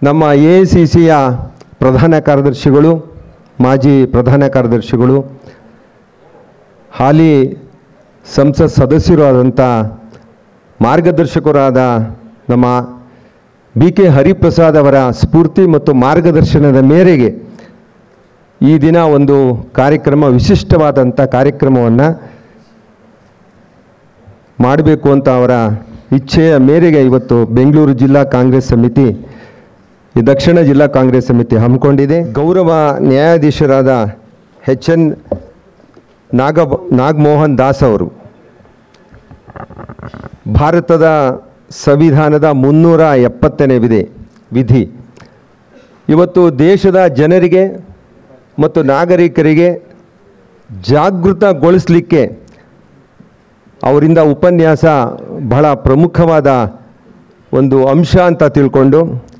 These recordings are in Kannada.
ನಮ್ಮ ಎ ಐ ಸಿ ಸಿಯ ಪ್ರಧಾನ ಕಾರ್ಯದರ್ಶಿಗಳು ಮಾಜಿ ಪ್ರಧಾನ ಕಾರ್ಯದರ್ಶಿಗಳು ಹಾಲಿ ಸಂಸತ್ ಸದಸ್ಯರು ಆದಂಥ ಮಾರ್ಗದರ್ಶಕರಾದ ನಮ್ಮ ಬಿ ಕೆ ಹರಿಪ್ರಸಾದ್ ಅವರ ಸ್ಫೂರ್ತಿ ಮತ್ತು ಮಾರ್ಗದರ್ಶನದ ಮೇರೆಗೆ ಈ ದಿನ ಒಂದು ಕಾರ್ಯಕ್ರಮ ವಿಶಿಷ್ಟವಾದಂಥ ಕಾರ್ಯಕ್ರಮವನ್ನು ಮಾಡಬೇಕು ಅಂತ ಅವರ ಇಚ್ಛೆಯ ಮೇರೆಗೆ ಇವತ್ತು ಬೆಂಗಳೂರು ಜಿಲ್ಲಾ ಕಾಂಗ್ರೆಸ್ ಸಮಿತಿ ಈ ದಕ್ಷಿಣ ಜಿಲ್ಲಾ ಕಾಂಗ್ರೆಸ್ ಸಮಿತಿ ಹಮ್ಮಿಕೊಂಡಿದೆ ಗೌರವ ನ್ಯಾಯಾಧೀಶರಾದ ಎಚ್ ಎನ್ ನಾಗ ನಾಗಮೋಹನ್ ದಾಸ್ ಅವರು ಭಾರತದ ಸಂವಿಧಾನದ ಮುನ್ನೂರ ಎಪ್ಪತ್ತನೇ ವಿಧಿ ವಿಧಿ ಇವತ್ತು ದೇಶದ ಜನರಿಗೆ ಮತ್ತು ನಾಗರಿಕರಿಗೆ ಜಾಗೃತಗೊಳಿಸಲಿಕ್ಕೆ ಅವರಿಂದ ಉಪನ್ಯಾಸ ಬಹಳ ಪ್ರಮುಖವಾದ ಒಂದು ಅಂಶ ಅಂತ ತಿಳ್ಕೊಂಡು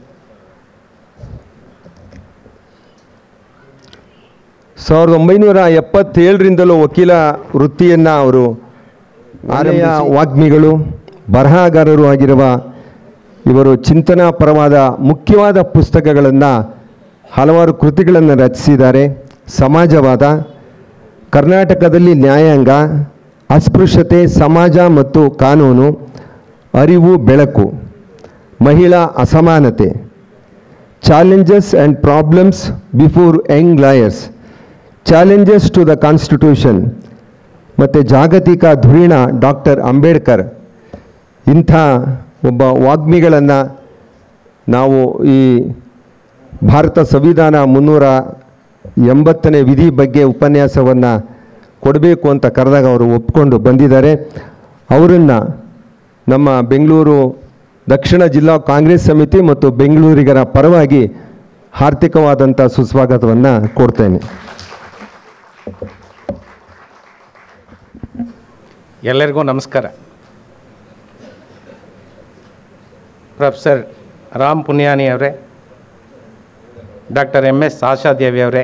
ಸಾವಿರದ ಒಂಬೈನೂರ ಎಪ್ಪತ್ತೇಳರಿಂದಲೂ ವಕೀಲ ವೃತ್ತಿಯನ್ನು ಅವರು ಆಲೆಯ ವಾಗ್ಮಿಗಳು ಬರಹಗಾರರು ಆಗಿರುವ ಇವರು ಚಿಂತನಾಪರವಾದ ಮುಖ್ಯವಾದ ಪುಸ್ತಕಗಳನ್ನು ಹಲವಾರು ಕೃತಿಗಳನ್ನು ರಚಿಸಿದ್ದಾರೆ ಸಮಾಜವಾದ ಕರ್ನಾಟಕದಲ್ಲಿ ನ್ಯಾಯಾಂಗ ಅಸ್ಪೃಶ್ಯತೆ ಸಮಾಜ ಮತ್ತು ಕಾನೂನು ಅರಿವು ಬೆಳಕು ಮಹಿಳಾ ಅಸಮಾನತೆ challenges and problems before young lawyers challenges to the constitution ಮತ್ತು ಜಾಗತಿಕ ಧುರೀಣ ಡಾಕ್ಟರ್ ಅಂಬೇಡ್ಕರ್ ಇಂಥ ಒಬ್ಬ ವಾಗ್ಮಿಗಳನ್ನು ನಾವು ಈ ಭಾರತ ಸಂವಿಧಾನ ಮುನ್ನೂರ ಎಂಬತ್ತನೇ ವಿಧಿ ಬಗ್ಗೆ ಉಪನ್ಯಾಸವನ್ನು ಕೊಡಬೇಕು ಅಂತ ಕರೆದಾಗ ಅವರು ಒಪ್ಕೊಂಡು ಬಂದಿದ್ದಾರೆ ಅವರನ್ನು ನಮ್ಮ ಬೆಂಗಳೂರು ದಕ್ಷಿಣ ಜಿಲ್ಲಾ ಕಾಂಗ್ರೆಸ್ ಸಮಿತಿ ಮತ್ತು ಬೆಂಗಳೂರಿಗರ ಪರವಾಗಿ ಹಾರ್ದಿಕವಾದಂಥ ಸುಸ್ವಾಗತವನ್ನು ಕೊಡ್ತೇನೆ ಎಲ್ಲರಿಗೂ ನಮಸ್ಕಾರ ಪ್ರೊಫೆಸರ್ ರಾಮ್ ಪುನಿಯಾನಿ ಅವರೇ ಡಾಕ್ಟರ್ ಎಮ್ ಎಸ್ ಆಶಾದೇವಿ ಅವರೇ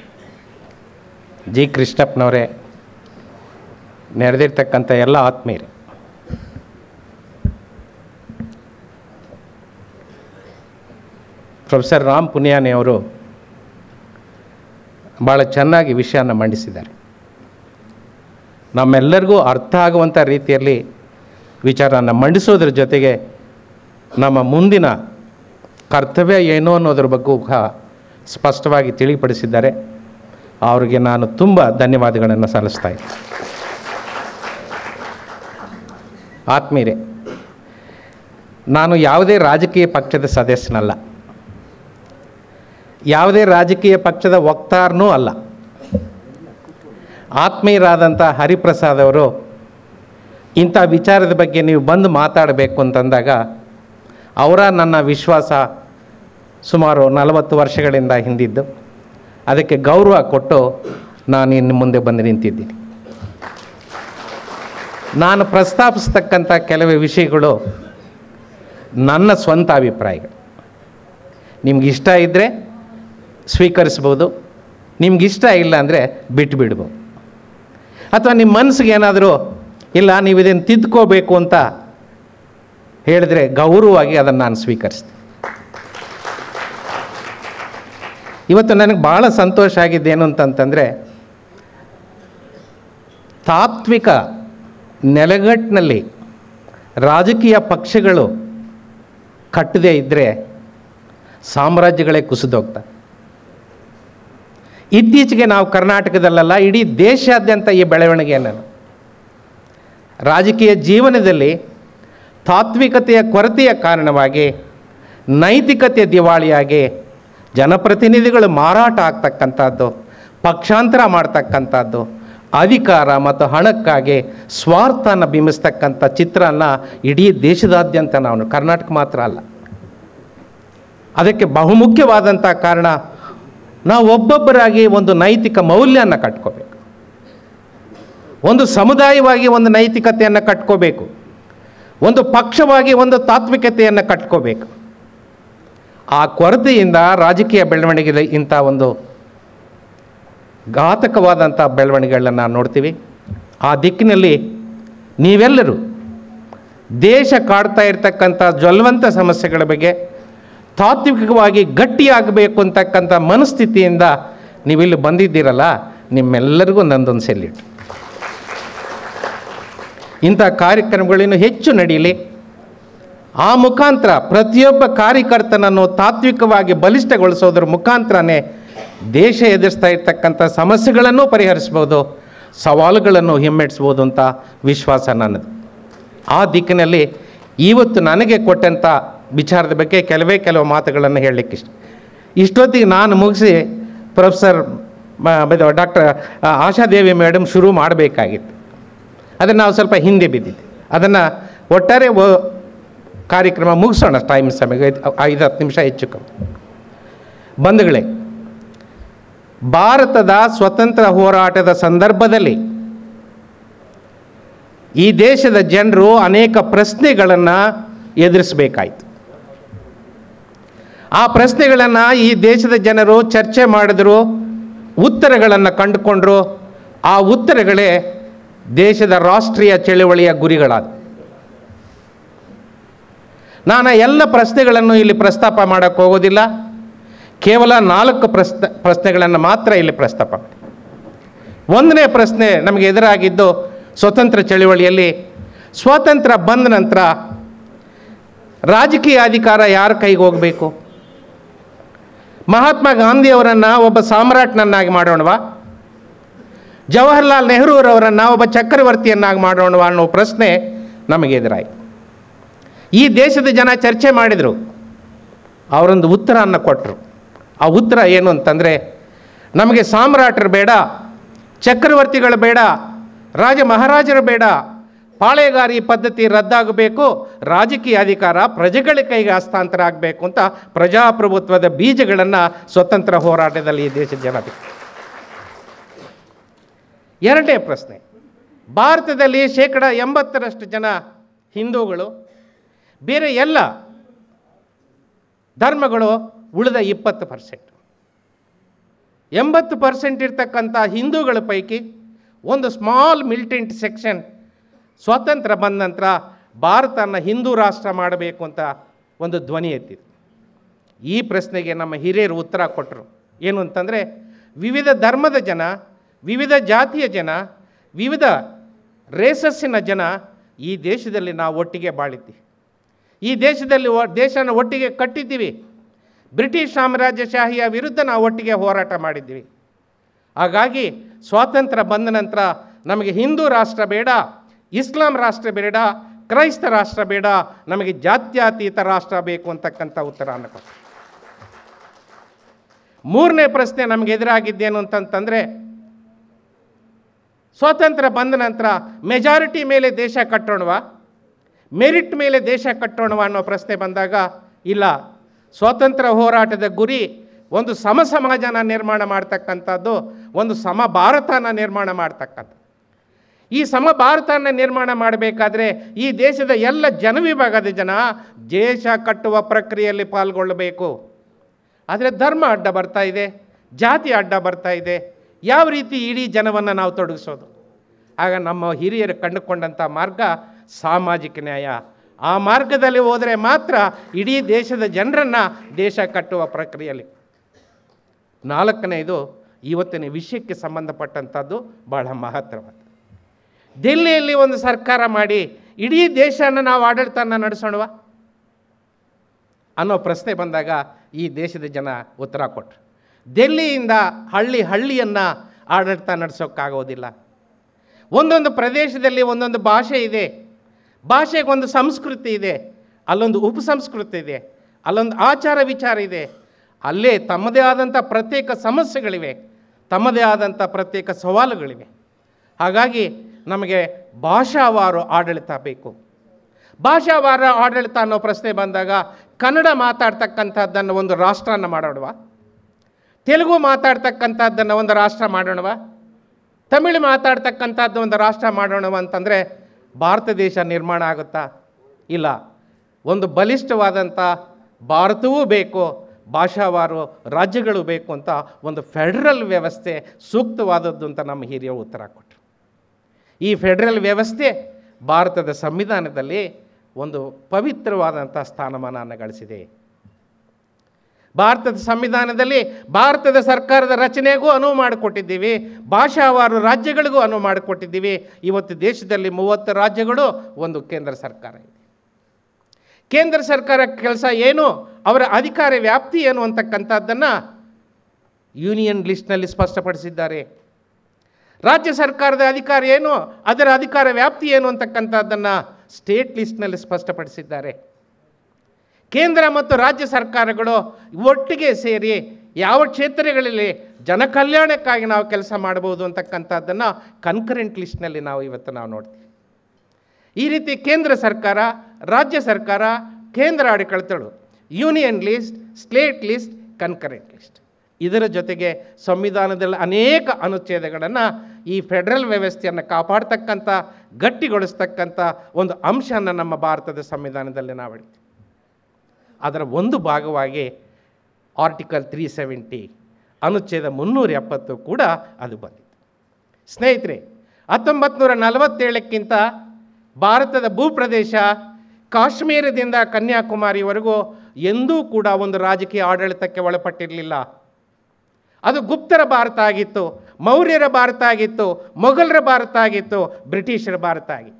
ಜಿ ಕೃಷ್ಣಪ್ಪನವರೇ ನೆರೆದಿರ್ತಕ್ಕಂಥ ಎಲ್ಲ ಆತ್ಮೀಯರೇ ಪ್ರೊಫೆಸರ್ ರಾಮ್ ಪುನಿಯಾನಿ ಅವರು ಭಾಳ ಚೆನ್ನಾಗಿ ವಿಷಯನ ಮಂಡಿಸಿದ್ದಾರೆ ನಮ್ಮೆಲ್ಲರಿಗೂ ಅರ್ಥ ಆಗುವಂಥ ರೀತಿಯಲ್ಲಿ ವಿಚಾರನ ಮಂಡಿಸೋದ್ರ ಜೊತೆಗೆ ನಮ್ಮ ಮುಂದಿನ ಕರ್ತವ್ಯ ಏನು ಅನ್ನೋದ್ರ ಬಗ್ಗೂ ಸಹ ಸ್ಪಷ್ಟವಾಗಿ ತಿಳಿಪಡಿಸಿದ್ದಾರೆ ಅವರಿಗೆ ನಾನು ತುಂಬ ಧನ್ಯವಾದಗಳನ್ನು ಸಲ್ಲಿಸ್ತಾ ಇದ್ದೀನಿ ಆತ್ಮೀಯರೇ ನಾನು ಯಾವುದೇ ರಾಜಕೀಯ ಪಕ್ಷದ ಸದಸ್ಯನಲ್ಲ ಯಾವುದೇ ರಾಜಕೀಯ ಪಕ್ಷದ ವಕ್ತಾರನೂ ಅಲ್ಲ ಆತ್ಮೀಯರಾದಂಥ ಹರಿಪ್ರಸಾದ್ ಅವರು ಇಂಥ ವಿಚಾರದ ಬಗ್ಗೆ ನೀವು ಬಂದು ಮಾತಾಡಬೇಕು ಅಂತಂದಾಗ ಅವರ ನನ್ನ ವಿಶ್ವಾಸ ಸುಮಾರು ನಲವತ್ತು ವರ್ಷಗಳಿಂದ ಹಿಂದಿದ್ದು ಅದಕ್ಕೆ ಗೌರವ ಕೊಟ್ಟು ನಾನು ಇನ್ನು ಮುಂದೆ ಬಂದು ನಿಂತಿದ್ದೀನಿ ನಾನು ಪ್ರಸ್ತಾಪಿಸ್ತಕ್ಕಂಥ ಕೆಲವೇ ವಿಷಯಗಳು ನನ್ನ ಸ್ವಂತ ಅಭಿಪ್ರಾಯಗಳು ನಿಮ್ಗೆ ಇಷ್ಟ ಇದ್ದರೆ ಸ್ವೀಕರಿಸ್ಬೋದು ನಿಮ್ಗೆ ಇಷ್ಟ ಇಲ್ಲ ಅಂದರೆ ಬಿಟ್ಬಿಡ್ಬೋದು ಅಥವಾ ನಿಮ್ಮ ಮನಸ್ಸಿಗೆ ಏನಾದರೂ ಇಲ್ಲ ನೀವು ಇದನ್ನು ತಿದ್ಕೋಬೇಕು ಅಂತ ಹೇಳಿದ್ರೆ ಗೌರವವಾಗಿ ಅದನ್ನು ನಾನು ಸ್ವೀಕರಿಸ್ತೀನಿ ಇವತ್ತು ನನಗೆ ಭಾಳ ಸಂತೋಷ ಆಗಿದ್ದೇನು ಅಂತಂತಂದರೆ ತಾತ್ವಿಕ ನೆಲೆಗಟ್ಟಿನಲ್ಲಿ ರಾಜಕೀಯ ಪಕ್ಷಗಳು ಕಟ್ಟದೇ ಇದ್ದರೆ ಸಾಮ್ರಾಜ್ಯಗಳೇ ಕುಸಿದೋಗ್ತವೆ ಇತ್ತೀಚೆಗೆ ನಾವು ಕರ್ನಾಟಕದಲ್ಲ ಇಡೀ ದೇಶಾದ್ಯಂತ ಈ ಬೆಳವಣಿಗೆಯನ್ನು ರಾಜಕೀಯ ಜೀವನದಲ್ಲಿ ತಾತ್ವಿಕತೆಯ ಕೊರತೆಯ ಕಾರಣವಾಗಿ ನೈತಿಕತೆ ದಿವಾಳಿಯಾಗಿ ಜನಪ್ರತಿನಿಧಿಗಳು ಮಾರಾಟ ಆಗ್ತಕ್ಕಂಥದ್ದು ಪಕ್ಷಾಂತರ ಮಾಡ್ತಕ್ಕಂಥದ್ದು ಅಧಿಕಾರ ಮತ್ತು ಹಣಕ್ಕಾಗಿ ಸ್ವಾರ್ಥನ ಬಿಂಬಿಸ್ತಕ್ಕಂಥ ಚಿತ್ರನ ಇಡೀ ದೇಶದಾದ್ಯಂತ ನಾವು ಕರ್ನಾಟಕ ಮಾತ್ರ ಅಲ್ಲ ಅದಕ್ಕೆ ಬಹುಮುಖ್ಯವಾದಂಥ ಕಾರಣ ನಾವು ಒಬ್ಬೊಬ್ಬರಾಗಿ ಒಂದು ನೈತಿಕ ಮೌಲ್ಯನ ಕಟ್ಕೋಬೇಕು ಒಂದು ಸಮುದಾಯವಾಗಿ ಒಂದು ನೈತಿಕತೆಯನ್ನು ಕಟ್ಕೋಬೇಕು ಒಂದು ಪಕ್ಷವಾಗಿ ಒಂದು ತಾತ್ವಿಕತೆಯನ್ನು ಕಟ್ಕೋಬೇಕು ಆ ಕೊರತೆಯಿಂದ ರಾಜಕೀಯ ಬೆಳವಣಿಗೆ ಇಂಥ ಒಂದು ಘಾತಕವಾದಂಥ ಬೆಳವಣಿಗೆಗಳನ್ನ ನಾವು ನೋಡ್ತೀವಿ ಆ ದಿಕ್ಕಿನಲ್ಲಿ ನೀವೆಲ್ಲರೂ ದೇಶ ಕಾಡ್ತಾ ಇರ್ತಕ್ಕಂಥ ಜ್ವಲವಂತ ಸಮಸ್ಯೆಗಳ ಬಗ್ಗೆ ತಾತ್ವಿಕವಾಗಿ ಗಟ್ಟಿಯಾಗಬೇಕು ಅಂತಕ್ಕಂಥ ಮನಸ್ಥಿತಿಯಿಂದ ನೀವಿಲ್ಲಿ ಬಂದಿದ್ದೀರಲ್ಲ ನಿಮ್ಮೆಲ್ಲರಿಗೂ ನಂದೊಂದು ಸೆಲ್ಯೂಟ್ ಇಂಥ ಕಾರ್ಯಕ್ರಮಗಳಿನ್ನು ಹೆಚ್ಚು ನಡೀಲಿ ಆ ಮುಖಾಂತರ ಪ್ರತಿಯೊಬ್ಬ ಕಾರ್ಯಕರ್ತನನ್ನು ತಾತ್ವಿಕವಾಗಿ ಬಲಿಷ್ಠಗೊಳಿಸೋದ್ರ ಮುಖಾಂತರನೇ ದೇಶ ಎದುರಿಸ್ತಾ ಇರ್ತಕ್ಕಂಥ ಸಮಸ್ಯೆಗಳನ್ನು ಪರಿಹರಿಸ್ಬೋದು ಸವಾಲುಗಳನ್ನು ಹಿಮ್ಮೆಟ್ಟಿಸ್ಬೋದು ಅಂತ ವಿಶ್ವಾಸ ನನ್ನದು ಆ ದಿಕ್ಕಿನಲ್ಲಿ ಇವತ್ತು ನನಗೆ ಕೊಟ್ಟಂಥ ವಿಚಾರದ ಬಗ್ಗೆ ಕೆಲವೇ ಕೆಲವು ಮಾತುಗಳನ್ನು ಹೇಳಲಿಕ್ಕೆ ಇಷ್ಟ ಇಷ್ಟೊತ್ತಿಗೆ ನಾನು ಮುಗಿಸಿ ಪ್ರೊಫೆಸರ್ ಡಾಕ್ಟರ್ ಆಶಾದೇವಿ ಮೇಡಮ್ ಶುರು ಮಾಡಬೇಕಾಗಿತ್ತು ಅದನ್ನು ನಾವು ಸ್ವಲ್ಪ ಹಿಂದೆ ಬಿದ್ದಿದ್ದೆ ಅದನ್ನು ಒಟ್ಟಾರೆ ಒ- ಕಾರ್ಯಕ್ರಮ ಮುಗಿಸೋಣ ಟೈಮ್ ಸಮಯ ಐದು ಹತ್ತು ನಿಮಿಷ ಹೆಚ್ಚು ಕಮ್ಮಿ ಬಂಧುಗಳೇ ಭಾರತದ ಸ್ವತಂತ್ರ ಹೋರಾಟದ ಸಂದರ್ಭದಲ್ಲಿ ಈ ದೇಶದ ಜನರು ಅನೇಕ ಪ್ರಶ್ನೆಗಳನ್ನು ಎದುರಿಸಬೇಕಾಯಿತು ಆ ಪ್ರಶ್ನೆಗಳನ್ನು ಈ ದೇಶದ ಜನರು ಚರ್ಚೆ ಮಾಡಿದ್ರು ಉತ್ತರಗಳನ್ನು ಕಂಡುಕೊಂಡ್ರು ಆ ಉತ್ತರಗಳೇ ದೇಶದ ರಾಷ್ಟ್ರೀಯ ಚಳುವಳಿಯ ಗುರಿಗಳಾದವು ನಾನು ಎಲ್ಲ ಪ್ರಶ್ನೆಗಳನ್ನು ಇಲ್ಲಿ ಪ್ರಸ್ತಾಪ ಮಾಡೋಕ್ಕೆ ಹೋಗೋದಿಲ್ಲ ಕೇವಲ ನಾಲ್ಕು ಪ್ರಶ್ನೆ ಪ್ರಶ್ನೆಗಳನ್ನು ಮಾತ್ರ ಇಲ್ಲಿ ಪ್ರಸ್ತಾಪ ಮಾಡಿ ಒಂದನೇ ಪ್ರಶ್ನೆ ನಮಗೆ ಎದುರಾಗಿದ್ದು ಸ್ವತಂತ್ರ ಚಳುವಳಿಯಲ್ಲಿ ಸ್ವಾತಂತ್ರ್ಯ ಬಂದ ನಂತರ ರಾಜಕೀಯ ಅಧಿಕಾರ ಯಾರ ಕೈಗೆ ಹೋಗಬೇಕು ಮಹಾತ್ಮ ಗಾಂಧಿಯವರನ್ನು ಒಬ್ಬ ಸಾಮ್ರಾಟ್ನನ್ನಾಗಿ ಮಾಡೋಣವಾ ಜವಾಹರ್ಲಾಲ್ ನೆಹರೂರವರನ್ನು ಒಬ್ಬ ಚಕ್ರವರ್ತಿಯನ್ನಾಗಿ ಮಾಡೋಣವಾ ಅನ್ನೋ ಪ್ರಶ್ನೆ ನಮಗೆ ಎದುರಾಯಿತು ಈ ದೇಶದ ಜನ ಚರ್ಚೆ ಮಾಡಿದರು ಅವರೊಂದು ಉತ್ತರವನ್ನು ಕೊಟ್ಟರು ಆ ಉತ್ತರ ಏನು ಅಂತಂದರೆ ನಮಗೆ ಸಾಮ್ರಾಟರು ಬೇಡ ಚಕ್ರವರ್ತಿಗಳು ಬೇಡ ರಾಜ ಮಹಾರಾಜರು ಬೇಡ ಪಾಳೆಗಾರಿ ಪದ್ಧತಿ ರದ್ದಾಗಬೇಕು ರಾಜಕೀಯ ಅಧಿಕಾರ ಪ್ರಜೆಗಳ ಕೈಗೆ ಹಸ್ತಾಂತರ ಆಗಬೇಕು ಅಂತ ಪ್ರಜಾಪ್ರಭುತ್ವದ ಬೀಜಗಳನ್ನು ಸ್ವತಂತ್ರ ಹೋರಾಟದಲ್ಲಿ ಈ ದೇಶದ ಜನ ಬಿಟ್ಟರು. ಎರಡನೇ ಪ್ರಶ್ನೆ ಭಾರತದಲ್ಲಿ ಶೇಕಡ ಎಂಬತ್ತರಷ್ಟು ಜನ ಹಿಂದೂಗಳು ಬೇರೆ ಎಲ್ಲ ಧರ್ಮಗಳು ಉಳಿದ ಇಪ್ಪತ್ತು ಪರ್ಸೆಂಟ್ ಎಂಬತ್ತು ಪರ್ಸೆಂಟ್ ಇರ್ತಕ್ಕಂಥ ಹಿಂದೂಗಳ ಪೈಕಿ ಒಂದು ಸ್ಮಾಲ್ ಮಿಲಿಟೆಂಟ್ ಸೆಕ್ಷನ್ ಸ್ವಾತಂತ್ರ್ಯ ಬಂದ ನಂತರ ಭಾರತನ ಹಿಂದೂ ರಾಷ್ಟ್ರ ಮಾಡಬೇಕು ಅಂತ ಒಂದು ಧ್ವನಿ ಎತ್ತಿದೆ ಈ ಪ್ರಶ್ನೆಗೆ ನಮ್ಮ ಹಿರಿಯರು ಉತ್ತರ ಕೊಟ್ಟರು ಏನು ಅಂತಂದರೆ ವಿವಿಧ ಧರ್ಮದ ಜನ ವಿವಿಧ ಜಾತಿಯ ಜನ ವಿವಿಧ ರೇಸಸ್ಸಿನ ಜನ ಈ ದೇಶದಲ್ಲಿ ನಾವು ಒಟ್ಟಿಗೆ ಬಾಳಿದ್ದೀವಿ ಈ ದೇಶದಲ್ಲಿ ಒ- ದೇಶನ ಒಟ್ಟಿಗೆ ಕಟ್ಟಿದ್ದೀವಿ ಬ್ರಿಟಿಷ್ ಸಾಮ್ರಾಜ್ಯಶಾಹಿಯ ವಿರುದ್ಧ ನಾವು ಒಟ್ಟಿಗೆ ಹೋರಾಟ ಮಾಡಿದ್ದೀವಿ ಹಾಗಾಗಿ ಸ್ವಾತಂತ್ರ್ಯ ಬಂದ ನಂತರ ನಮಗೆ ಹಿಂದೂ ರಾಷ್ಟ್ರ ಬೇಡ ಇಸ್ಲಾಂ ರಾಷ್ಟ್ರ ಬೇಡ ಕ್ರೈಸ್ತ ರಾಷ್ಟ್ರ ಬೇಡ ನಮಗೆ ಜಾತ್ಯತೀತ ರಾಷ್ಟ್ರ ಬೇಕು ಅಂತಕ್ಕಂಥ ಉತ್ತರವನ್ನು ಕೊಟ್ಟರು ಮೂರನೇ ಪ್ರಶ್ನೆ ನಮಗೆ ಎದುರಾಗಿದ್ದೇನು ಅಂತಂತಂದರೆ ಸ್ವಾತಂತ್ರ್ಯ ಬಂದ ನಂತರ ಮೆಜಾರಿಟಿ ಮೇಲೆ ದೇಶ ಕಟ್ಟೋಣವಾ ಮೆರಿಟ್ ಮೇಲೆ ದೇಶ ಕಟ್ಟೋಣವಾ ಅನ್ನೋ ಪ್ರಶ್ನೆ ಬಂದಾಗ ಇಲ್ಲ ಸ್ವಾತಂತ್ರ್ಯ ಹೋರಾಟದ ಗುರಿ ಒಂದು ಸಮ ಸಮಾಜನ ನಿರ್ಮಾಣ ಮಾಡ್ತಕ್ಕಂಥದ್ದು ಒಂದು ಸಮ ಭಾರತನ ನಿರ್ಮಾಣ ಮಾಡ್ತಕ್ಕಂಥ ಈ ಸಮ ಭಾರತನ ನಿರ್ಮಾಣ ಮಾಡಬೇಕಾದ್ರೆ ಈ ದೇಶದ ಎಲ್ಲ ಜನವಿಭಾಗದ ಜನ ದೇಶ ಕಟ್ಟುವ ಪ್ರಕ್ರಿಯೆಯಲ್ಲಿ ಪಾಲ್ಗೊಳ್ಳಬೇಕು ಆದರೆ ಧರ್ಮ ಅಡ್ಡ ಬರ್ತಾ ಇದೆ ಜಾತಿ ಅಡ್ಡ ಬರ್ತಾ ಇದೆ ಯಾವ ರೀತಿ ಇಡೀ ಜನವನ್ನು ನಾವು ತೊಡಗಿಸೋದು ಆಗ ನಮ್ಮ ಹಿರಿಯರು ಕಂಡುಕೊಂಡಂಥ ಮಾರ್ಗ ಸಾಮಾಜಿಕ ನ್ಯಾಯ ಆ ಮಾರ್ಗದಲ್ಲಿ ಹೋದರೆ ಮಾತ್ರ ಇಡೀ ದೇಶದ ಜನರನ್ನು ದೇಶ ಕಟ್ಟುವ ಪ್ರಕ್ರಿಯೆಯಲ್ಲಿ ನಾಲ್ಕನೆಯದು ಇವತ್ತಿನ ವಿಷಯಕ್ಕೆ ಸಂಬಂಧಪಟ್ಟಂಥದ್ದು ಬಹಳ ಮಹತ್ತರವಾದ ದಿಲ್ಲಿಯಲ್ಲಿ ಒಂದು ಸರ್ಕಾರ ಮಾಡಿ ಇಡೀ ದೇಶನ ನಾವು ಆಡಳಿತನ ನಡೆಸೋಣವಾ ಅನ್ನೋ ಪ್ರಶ್ನೆ ಬಂದಾಗ ಈ ದೇಶದ ಜನ ಉತ್ತರ ಕೊಟ್ಟರು ಡೆಲ್ಲಿಯಿಂದ ಹಳ್ಳಿ ಹಳ್ಳಿಯನ್ನು ಆಡಳಿತ ನಡೆಸೋಕ್ಕಾಗೋದಿಲ್ಲ ಒಂದೊಂದು ಪ್ರದೇಶದಲ್ಲಿ ಒಂದೊಂದು ಭಾಷೆ ಇದೆ ಭಾಷೆಗೆ ಒಂದು ಸಂಸ್ಕೃತಿ ಇದೆ ಅಲ್ಲೊಂದು ಉಪಸಂಸ್ಕೃತಿ ಇದೆ ಅಲ್ಲೊಂದು ಆಚಾರ ವಿಚಾರ ಇದೆ ಅಲ್ಲೇ ತಮ್ಮದೇ ಆದಂಥ ಪ್ರತ್ಯೇಕ ಸಮಸ್ಯೆಗಳಿವೆ ತಮ್ಮದೇ ಆದಂಥ ಪ್ರತ್ಯೇಕ ಸವಾಲುಗಳಿವೆ ಹಾಗಾಗಿ ನಮಗೆ ಭಾಷಾವಾರು ಆಡಳಿತ ಬೇಕು ಭಾಷಾವಾರ ಆಡಳಿತ ಅನ್ನೋ ಪ್ರಶ್ನೆ ಬಂದಾಗ ಕನ್ನಡ ಮಾತಾಡ್ತಕ್ಕಂಥದ್ದನ್ನು ಒಂದು ರಾಷ್ಟ್ರನ ಮಾಡೋಣವಾ ತೆಲುಗು ಮಾತಾಡ್ತಕ್ಕಂಥದ್ದನ್ನು ಒಂದು ರಾಷ್ಟ್ರ ಮಾಡೋಣವಾ ತಮಿಳು ಮಾತಾಡ್ತಕ್ಕಂಥದ್ದು ಒಂದು ರಾಷ್ಟ್ರ ಮಾಡೋಣವ ಅಂತಂದರೆ ಭಾರತ ದೇಶ ನಿರ್ಮಾಣ ಆಗುತ್ತಾ ಇಲ್ಲ ಒಂದು ಬಲಿಷ್ಠವಾದಂಥ ಭಾರತವೂ ಬೇಕು ಭಾಷಾವಾರು ರಾಜ್ಯಗಳು ಬೇಕು ಅಂತ ಒಂದು ಫೆಡರಲ್ ವ್ಯವಸ್ಥೆ ಸೂಕ್ತವಾದದ್ದು ಅಂತ ನಮ್ಮ ಹಿರಿಯರು ಉತ್ತರ ಕೊಟ್ಟರು ಈ ಫೆಡರಲ್ ವ್ಯವಸ್ಥೆ ಭಾರತದ ಸಂವಿಧಾನದಲ್ಲಿ ಒಂದು ಪವಿತ್ರವಾದಂಥ ಸ್ಥಾನಮಾನವನ್ನು ಗಳಿಸಿದೆ ಭಾರತದ ಸಂವಿಧಾನದಲ್ಲಿ ಭಾರತದ ಸರ್ಕಾರದ ರಚನೆಗೂ ಅನುವು ಮಾಡಿಕೊಟ್ಟಿದ್ದೀವಿ ಭಾಷಾವಾರು ರಾಜ್ಯಗಳಿಗೂ ಅನುವು ಮಾಡಿಕೊಟ್ಟಿದ್ದೀವಿ ಇವತ್ತು ದೇಶದಲ್ಲಿ ಮೂವತ್ತು ರಾಜ್ಯಗಳು ಒಂದು ಕೇಂದ್ರ ಸರ್ಕಾರ ಇದೆ ಕೇಂದ್ರ ಸರ್ಕಾರ ಕೆಲಸ ಏನು ಅವರ ಅಧಿಕಾರ ವ್ಯಾಪ್ತಿ ಏನು ಅಂತಕ್ಕಂಥದ್ದನ್ನು ಯೂನಿಯನ್ ಲಿಸ್ಟ್ನಲ್ಲಿ ಸ್ಪಷ್ಟಪಡಿಸಿದ್ದಾರೆ ರಾಜ್ಯ ಸರ್ಕಾರದ ಅಧಿಕಾರ ಏನು ಅದರ ಅಧಿಕಾರ ವ್ಯಾಪ್ತಿ ಏನು ಅಂತಕ್ಕಂಥದ್ದನ್ನು ಸ್ಟೇಟ್ ಲಿಸ್ಟ್ನಲ್ಲಿ ಸ್ಪಷ್ಟಪಡಿಸಿದ್ದಾರೆ ಕೇಂದ್ರ ಮತ್ತು ರಾಜ್ಯ ಸರ್ಕಾರಗಳು ಒಟ್ಟಿಗೆ ಸೇರಿ ಯಾವ ಕ್ಷೇತ್ರಗಳಲ್ಲಿ ಜನಕಲ್ಯಾಣಕ್ಕಾಗಿ ನಾವು ಕೆಲಸ ಮಾಡಬಹುದು ಅಂತಕ್ಕಂಥದ್ದನ್ನು ಕನ್ಕರೆಂಟ್ ಲಿಸ್ಟ್ನಲ್ಲಿ ನಾವು ಇವತ್ತು ನಾವು ನೋಡ್ತೀವಿ ಈ ರೀತಿ ಕೇಂದ್ರ ಸರ್ಕಾರ ರಾಜ್ಯ ಸರ್ಕಾರ ಕೇಂದ್ರ ಆಡಳಿತಗಳು union list state list concurrent list ಇದರ ಜೊತೆಗೆ ಸಂವಿಧಾನದಲ್ಲಿ ಅನೇಕ ಅನುಚ್ಛೇದಗಳನ್ನು ಈ ಫೆಡರಲ್ ವ್ಯವಸ್ಥೆಯನ್ನು ಕಾಪಾಡ್ತಕ್ಕಂಥ ಗಟ್ಟಿಗೊಳಿಸ್ತಕ್ಕಂಥ ಒಂದು ಅಂಶನ ನಮ್ಮ ಭಾರತದ ಸಂವಿಧಾನದಲ್ಲಿ ನಾವು ಹೇಳ್ತೀವಿ ಅದರ ಒಂದು ಭಾಗವಾಗಿ ಆರ್ಟಿಕಲ್ ತ್ರೀ ಸೆವೆಂಟಿ ಅನುಚ್ಛೇದ ಮುನ್ನೂರ ಎಪ್ಪತ್ತು ಕೂಡ ಅದು ಬಂದಿತ್ತು ಸ್ನೇಹಿತರೆ ಹತ್ತೊಂಬತ್ತು ನೂರ ನಲವತ್ತೇಳಕ್ಕಿಂತ ಭಾರತದ ಭೂಪ್ರದೇಶ ಕಾಶ್ಮೀರದಿಂದ ಕನ್ಯಾಕುಮಾರಿವರೆಗೂ ಎಂದೂ ಕೂಡ ಒಂದು ರಾಜಕೀಯ ಆಡಳಿತಕ್ಕೆ ಒಳಪಟ್ಟಿರಲಿಲ್ಲ ಅದು ಗುಪ್ತರ ಭಾರತ ಆಗಿತ್ತು ಮೌರ್ಯರ ಭಾರತ ಆಗಿತ್ತು ಮೊಘಲರ ಭಾರತ ಆಗಿತ್ತು ಬ್ರಿಟಿಷರ ಭಾರತ ಆಗಿತ್ತು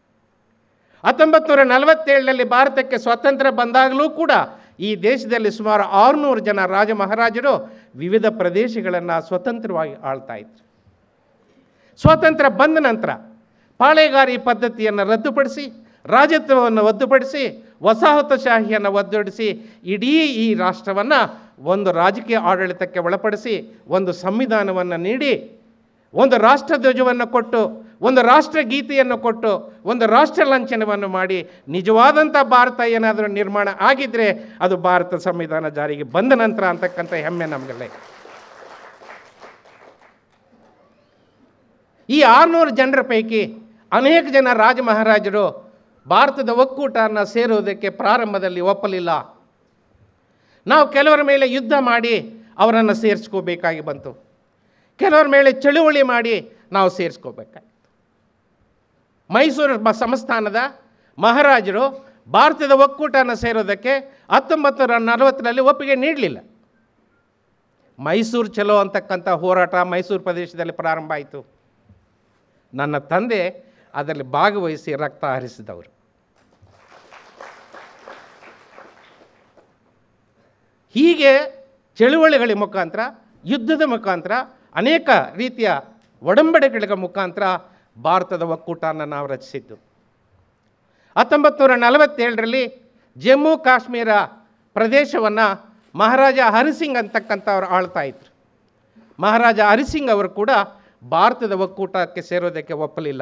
ಹತ್ತೊಂಬತ್ತು ನೂರ ನಲವತ್ತೇಳರಲ್ಲಿ ಭಾರತಕ್ಕೆ ಸ್ವಾತಂತ್ರ್ಯ ಬಂದಾಗಲೂ ಕೂಡ ಈ ದೇಶದಲ್ಲಿ ಸುಮಾರು ಆರುನೂರು ಜನ ರಾಜ ಮಹಾರಾಜರು ವಿವಿಧ ಪ್ರದೇಶಗಳನ್ನು ಸ್ವತಂತ್ರವಾಗಿ ಆಳ್ತಾ ಇದ್ರು ಸ್ವಾತಂತ್ರ್ಯ ಬಂದ ನಂತರ ಪಾಳೆಗಾರಿ ಪದ್ಧತಿಯನ್ನು ರದ್ದುಪಡಿಸಿ ರಾಜತ್ವವನ್ನು ರದ್ದುಪಡಿಸಿ ವಸಾಹತುಶಾಹಿಯನ್ನು ಒದ್ದೊಡಿಸಿ ಇಡೀ ಈ ರಾಷ್ಟ್ರವನ್ನು ಒಂದು ರಾಜಕೀಯ ಆಡಳಿತಕ್ಕೆ ಒಳಪಡಿಸಿ ಒಂದು ಸಂವಿಧಾನವನ್ನು ನೀಡಿ ಒಂದು ರಾಷ್ಟ್ರಧ್ವಜವನ್ನು ಕೊಟ್ಟು ಒಂದು ರಾಷ್ಟ್ರಗೀತೆಯನ್ನು ಕೊಟ್ಟು ಒಂದು ರಾಷ್ಟ್ರ ಲಾಂಛನವನ್ನು ಮಾಡಿ ನಿಜವಾದಂಥ ಭಾರತ ಏನಾದರೂ ನಿರ್ಮಾಣ ಆಗಿದ್ದರೆ ಅದು ಭಾರತ ಸಂವಿಧಾನ ಜಾರಿಗೆ ಬಂದ ನಂತರ ಅಂತಕ್ಕಂಥ ಹೆಮ್ಮೆ ನಮಗೆಲ್ಲ ಇದೆ. ಈ ಆರುನೂರು ಜನರ ಪೈಕಿ ಅನೇಕ ಜನ ರಾಜ ಮಹಾರಾಜರು ಭಾರತದ ಒಕ್ಕೂಟವನ್ನು ಸೇರುವುದಕ್ಕೆ ಪ್ರಾರಂಭದಲ್ಲಿ ಒಪ್ಪಲಿಲ್ಲ ನಾವು ಕೆಲವರ ಮೇಲೆ ಯುದ್ಧ ಮಾಡಿ ಅವರನ್ನು ಸೇರಿಸ್ಕೋಬೇಕಾಗಿ ಬಂತು ಕೆಲವರ ಮೇಲೆ ಚಳುವಳಿ ಮಾಡಿ ನಾವು ಸೇರಿಸ್ಕೋಬೇಕಾಗಿತ್ತು ಮೈಸೂರು ಮ- ಸಂಸ್ಥಾನದ ಮಹಾರಾಜರು ಭಾರತದ ಒಕ್ಕೂಟನ ಸೇರೋದಕ್ಕೆ ಹತ್ತೊಂಬತ್ತು ನೂರ ನಲವತ್ತರಲ್ಲಿ ಒಪ್ಪಿಗೆ ನೀಡಲಿಲ್ಲ ಮೈಸೂರು ಚಲೋ ಅಂತಕ್ಕಂಥ ಹೋರಾಟ ಮೈಸೂರು ಪ್ರದೇಶದಲ್ಲಿ ಪ್ರಾರಂಭ ಆಯಿತು ನನ್ನ ತಂದೆ ಅದರಲ್ಲಿ ಭಾಗವಹಿಸಿ ರಕ್ತ ಹರಿಸಿದವರು ಹೀಗೆ ಚಳುವಳಿಗಳ ಮುಖಾಂತರ ಯುದ್ಧದ ಮುಖಾಂತರ ಅನೇಕ ರೀತಿಯ ಒಡಂಬಡಿಕೆಗಳ ಮುಖಾಂತರ ಭಾರತದ ಒಕ್ಕೂಟನ ನಾವು ರಚಿಸಿದ್ದು ಹತ್ತೊಂಬತ್ತು ನೂರ ನಲವತ್ತೇಳರಲ್ಲಿ ಜಮ್ಮು ಕಾಶ್ಮೀರ ಪ್ರದೇಶವನ್ನು ಮಹಾರಾಜ ಹರಿಸಿಂಗ್ ಅಂತಕ್ಕಂಥವ್ರು ಆಳ್ತಾ ಇದ್ರು ಮಹಾರಾಜ ಹರಿಸಿಂಗ್ ಅವರು ಕೂಡ ಭಾರತದ ಒಕ್ಕೂಟಕ್ಕೆ ಸೇರೋದಕ್ಕೆ ಒಪ್ಪಲಿಲ್ಲ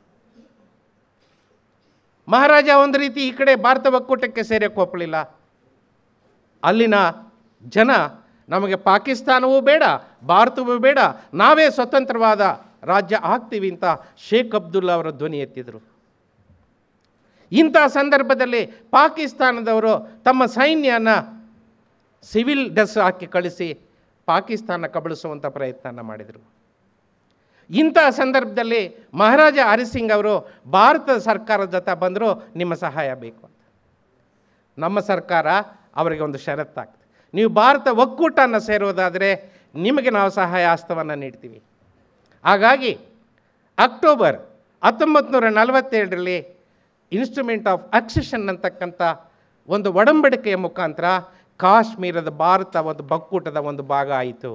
ಮಹಾರಾಜ ಒಂದು ರೀತಿ ಈ ಕಡೆ ಭಾರತ ಒಕ್ಕೂಟಕ್ಕೆ ಸೇರೋಕ್ಕೆ ಒಪ್ಪಲಿಲ್ಲ ಅಲ್ಲಿನ ಜನ ನಮಗೆ ಪಾಕಿಸ್ತಾನವೂ ಬೇಡ ಭಾರತವೂ ಬೇಡ ನಾವೇ ಸ್ವತಂತ್ರವಾದ ರಾಜ್ಯ ಆಗ್ತೀವಿ ಅಂತ ಶೇಖ್ ಅಬ್ದುಲ್ಲಾ ಅವರ ಧ್ವನಿ ಎತ್ತಿದರು ಇಂಥ ಸಂದರ್ಭದಲ್ಲಿ ಪಾಕಿಸ್ತಾನದವರು ತಮ್ಮ ಸೈನ್ಯನ ಸಿವಿಲ್ ಡ್ರೆಸ್ ಹಾಕಿ ಕಳಿಸಿ ಪಾಕಿಸ್ತಾನ ಕಬಳಿಸುವಂಥ ಪ್ರಯತ್ನ ಮಾಡಿದರು ಇಂಥ ಸಂದರ್ಭದಲ್ಲಿ ಮಹಾರಾಜ ಹರಿಸಿಂಗ್ ಅವರು ಭಾರತ ಸರ್ಕಾರದ ಜೊತೆ ಬಂದರೂ ನಿಮ್ಮ ಸಹಾಯ ಬೇಕು ಅಂತ ನಮ್ಮ ಸರ್ಕಾರ ಅವರಿಗೆ ಒಂದು ಷರತ್ತಾಗ್ತದೆ ನೀವು ಭಾರತ ಒಕ್ಕೂಟನ ಸೇರುವುದಾದರೆ ನಿಮಗೆ ನಾವು ಸಹಾಯ ಹಸ್ತವನ್ನು ನೀಡ್ತೀವಿ ಹಾಗಾಗಿ ಅಕ್ಟೋಬರ್ ಹತ್ತೊಂಬತ್ತು ನೂರ ನಲವತ್ತೇಳರಲ್ಲಿ ಇನ್ಸ್ಟ್ರೂಮೆಂಟ್ ಆಫ್ ಅಕ್ಸೆಷನ್ ಅಂತಕ್ಕಂಥ ಒಂದು ಒಡಂಬಡಿಕೆಯ ಮುಖಾಂತರ ಕಾಶ್ಮೀರದ ಭಾರತ ಒಂದು ಒಕ್ಕೂಟದ ಒಂದು ಭಾಗ ಆಯಿತು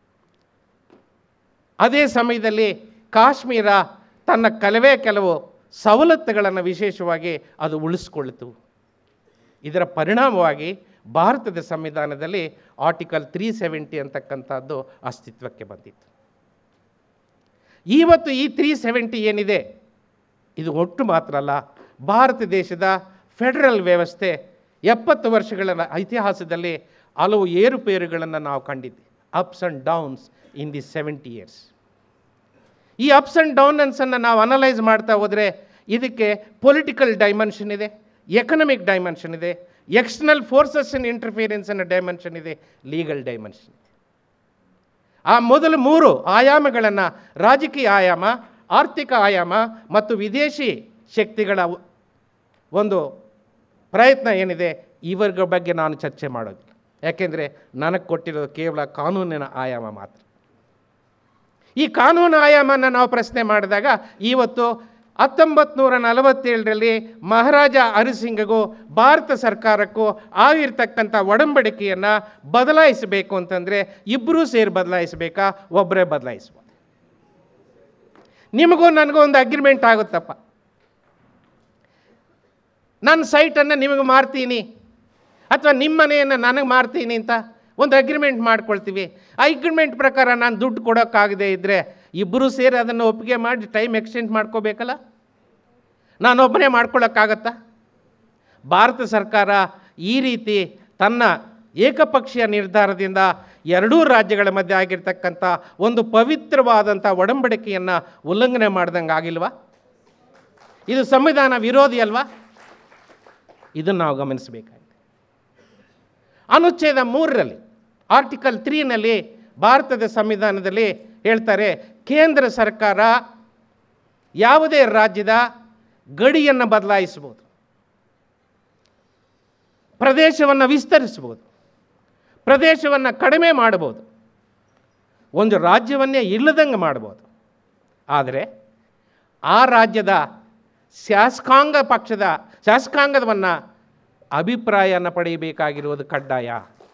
ಅದೇ ಸಮಯದಲ್ಲಿ ಕಾಶ್ಮೀರ ತನ್ನ ಕೆಲವೇ ಕೆಲವು ಸವಲತ್ತುಗಳನ್ನು ವಿಶೇಷವಾಗಿ ಅದು ಉಳಿಸ್ಕೊಳ್ತು ಇದರ ಪರಿಣಾಮವಾಗಿ ಭಾರತದ ಸಂವಿಧಾನದಲ್ಲಿ ಆರ್ಟಿಕಲ್ ತ್ರೀ ಸೆವೆಂಟಿ ಅಂತಕ್ಕಂಥದ್ದು ಅಸ್ತಿತ್ವಕ್ಕೆ ಬಂದಿತ್ತು ಇವತ್ತು ಈ ತ್ರೀ ಸೆವೆಂಟಿ ಏನಿದೆ ಇದು ಒಟ್ಟು ಮಾತ್ರ ಅಲ್ಲ ಭಾರತ ದೇಶದ ಫೆಡರಲ್ ವ್ಯವಸ್ಥೆ ಎಪ್ಪತ್ತು ವರ್ಷಗಳ ಇತಿಹಾಸದಲ್ಲಿ ಹಲವು ಏರುಪೇರುಗಳನ್ನು ನಾವು ಕಂಡಿದ್ವಿ ups and downs in the seventy years ಈ ಅಪ್ಸ್ ಆ್ಯಂಡ್ ಡೌನನ್ಸನ್ನು ನಾವು ಅನಲೈಸ್ ಮಾಡ್ತಾ ಹೋದರೆ ಇದಕ್ಕೆ ಪೊಲಿಟಿಕಲ್ ಡೈಮೆನ್ಷನ್ ಇದೆ ಎಕನಮಿಕ್ ಡೈಮೆನ್ಷನ್ ಇದೆ ಎಕ್ಸ್ಟರ್ನಲ್ ಫೋರ್ಸಸ್ ಇನ್ ಇಂಟರ್ಫಿಯರೆನ್ಸ್ ಅನ್ನೋ ಡೈಮೆನ್ಷನ್ ಇದೆ ಲೀಗಲ್ ಡೈಮೆನ್ಷನ್ ಇದೆ ಆ ಮೊದಲು ಮೂರು ಆಯಾಮಗಳನ್ನು ರಾಜಕೀಯ ಆಯಾಮ ಆರ್ಥಿಕ ಆಯಾಮ ಮತ್ತು ವಿದೇಶಿ ಶಕ್ತಿಗಳ ಒಂದು ಪ್ರಯತ್ನ ಏನಿದೆ ಇವರ ಬಗ್ಗೆ ನಾನು ಚರ್ಚೆ ಮಾಡೋದಿಲ್ಲ ಯಾಕೆಂದರೆ ನನಗೆ ಕೊಟ್ಟಿರೋದು ಕೇವಲ ಕಾನೂನಿನ ಆಯಾಮ ಮಾತ್ರ ಈ ಕಾನೂನು ಆಯಾಮನ ನಾವು ಪ್ರಶ್ನೆ ಮಾಡಿದಾಗ ಇವತ್ತು ಹತ್ತೊಂಬತ್ತು ನೂರ ನಲವತ್ತೇಳರಲ್ಲಿ ಮಹಾರಾಜ ಹರಿಸಿಂಗಗೂ ಭಾರತ ಸರ್ಕಾರಕ್ಕೂ ಆಗಿರ್ತಕ್ಕಂಥ ಒಡಂಬಡಿಕೆಯನ್ನು ಬದಲಾಯಿಸಬೇಕು ಅಂತಂದರೆ ಇಬ್ಬರೂ ಸೇರಿ ಬದಲಾಯಿಸಬೇಕಾ ಒಬ್ಬರೇ ಬದಲಾಯಿಸ್ಬೋದು ನಿಮಗೂ ನನಗೂ ಒಂದು ಅಗ್ರಿಮೆಂಟ್ ಆಗುತ್ತಪ್ಪ ನನ್ನ ಸೈಟನ್ನು ನಿಮಗೆ ಮಾರ್ತೀನಿ ಅಥವಾ ನಿಮ್ಮ ಮನೆಯನ್ನು ನನಗೆ ಮಾರ್ತೀನಿ ಅಂತ ಒಂದು ಅಗ್ರಿಮೆಂಟ್ ಮಾಡ್ಕೊಳ್ತೀವಿ ಆ ಅಗ್ರಿಮೆಂಟ್ ಪ್ರಕಾರ ನಾನು ದುಡ್ಡು ಕೊಡೋಕ್ಕಾಗದೇ ಇದ್ದರೆ ಇಬ್ಬರೂ ಸೇರಿ ಅದನ್ನು ಒಪ್ಪಿಗೆ ಮಾಡಿ ಟೈಮ್ ಎಕ್ಸ್ಟೆಂಡ್ ಮಾಡ್ಕೋಬೇಕಲ್ಲ ನಾನೊಬ್ಬನೇ ಮಾಡ್ಕೊಳ್ಳೋಕ್ಕಾಗತ್ತಾ ಭಾರತ ಸರ್ಕಾರ ಈ ರೀತಿ ತನ್ನ ಏಕಪಕ್ಷೀಯ ನಿರ್ಧಾರದಿಂದ ಎರಡೂ ರಾಜ್ಯಗಳ ಮಧ್ಯೆ ಆಗಿರ್ತಕ್ಕಂಥ ಒಂದು ಪವಿತ್ರವಾದಂಥ ಒಡಂಬಡಿಕೆಯನ್ನು ಉಲ್ಲಂಘನೆ ಮಾಡ್ದಂಗೆ ಆಗಿಲ್ವಾ ಇದು ಸಂವಿಧಾನ ವಿರೋಧಿ ಅಲ್ವಾ ಇದನ್ನು ನಾವು ಗಮನಿಸಬೇಕಾಗಿದೆ ಅನುಚ್ಛೇದ ಮೂರರಲ್ಲಿ ಆರ್ಟಿಕಲ್ ತ್ರೀನಲ್ಲಿ ಭಾರತದ ಸಂವಿಧಾನದಲ್ಲಿ ಹೇಳ್ತಾರೆ ಕೇಂದ್ರ ಸರ್ಕಾರ ಯಾವುದೇ ರಾಜ್ಯದ ಗಡಿಯನ್ನು ಬದಲಾಯಿಸ್ಬೋದು ಪ್ರದೇಶವನ್ನು ವಿಸ್ತರಿಸ್ಬೋದು ಪ್ರದೇಶವನ್ನು ಕಡಿಮೆ ಮಾಡ್ಬೋದು ಒಂದು ರಾಜ್ಯವನ್ನೇ ಇಲ್ಲದಂಗೆ ಮಾಡ್ಬೋದು ಆದರೆ ಆ ರಾಜ್ಯದ ಶಾಸಕಾಂಗ ಪಕ್ಷದ ಶಾಸಕಾಂಗವನ್ನು ಅಭಿಪ್ರಾಯನ ಪಡೆಯಬೇಕಾಗಿರುವುದು ಕಡ್ಡಾಯ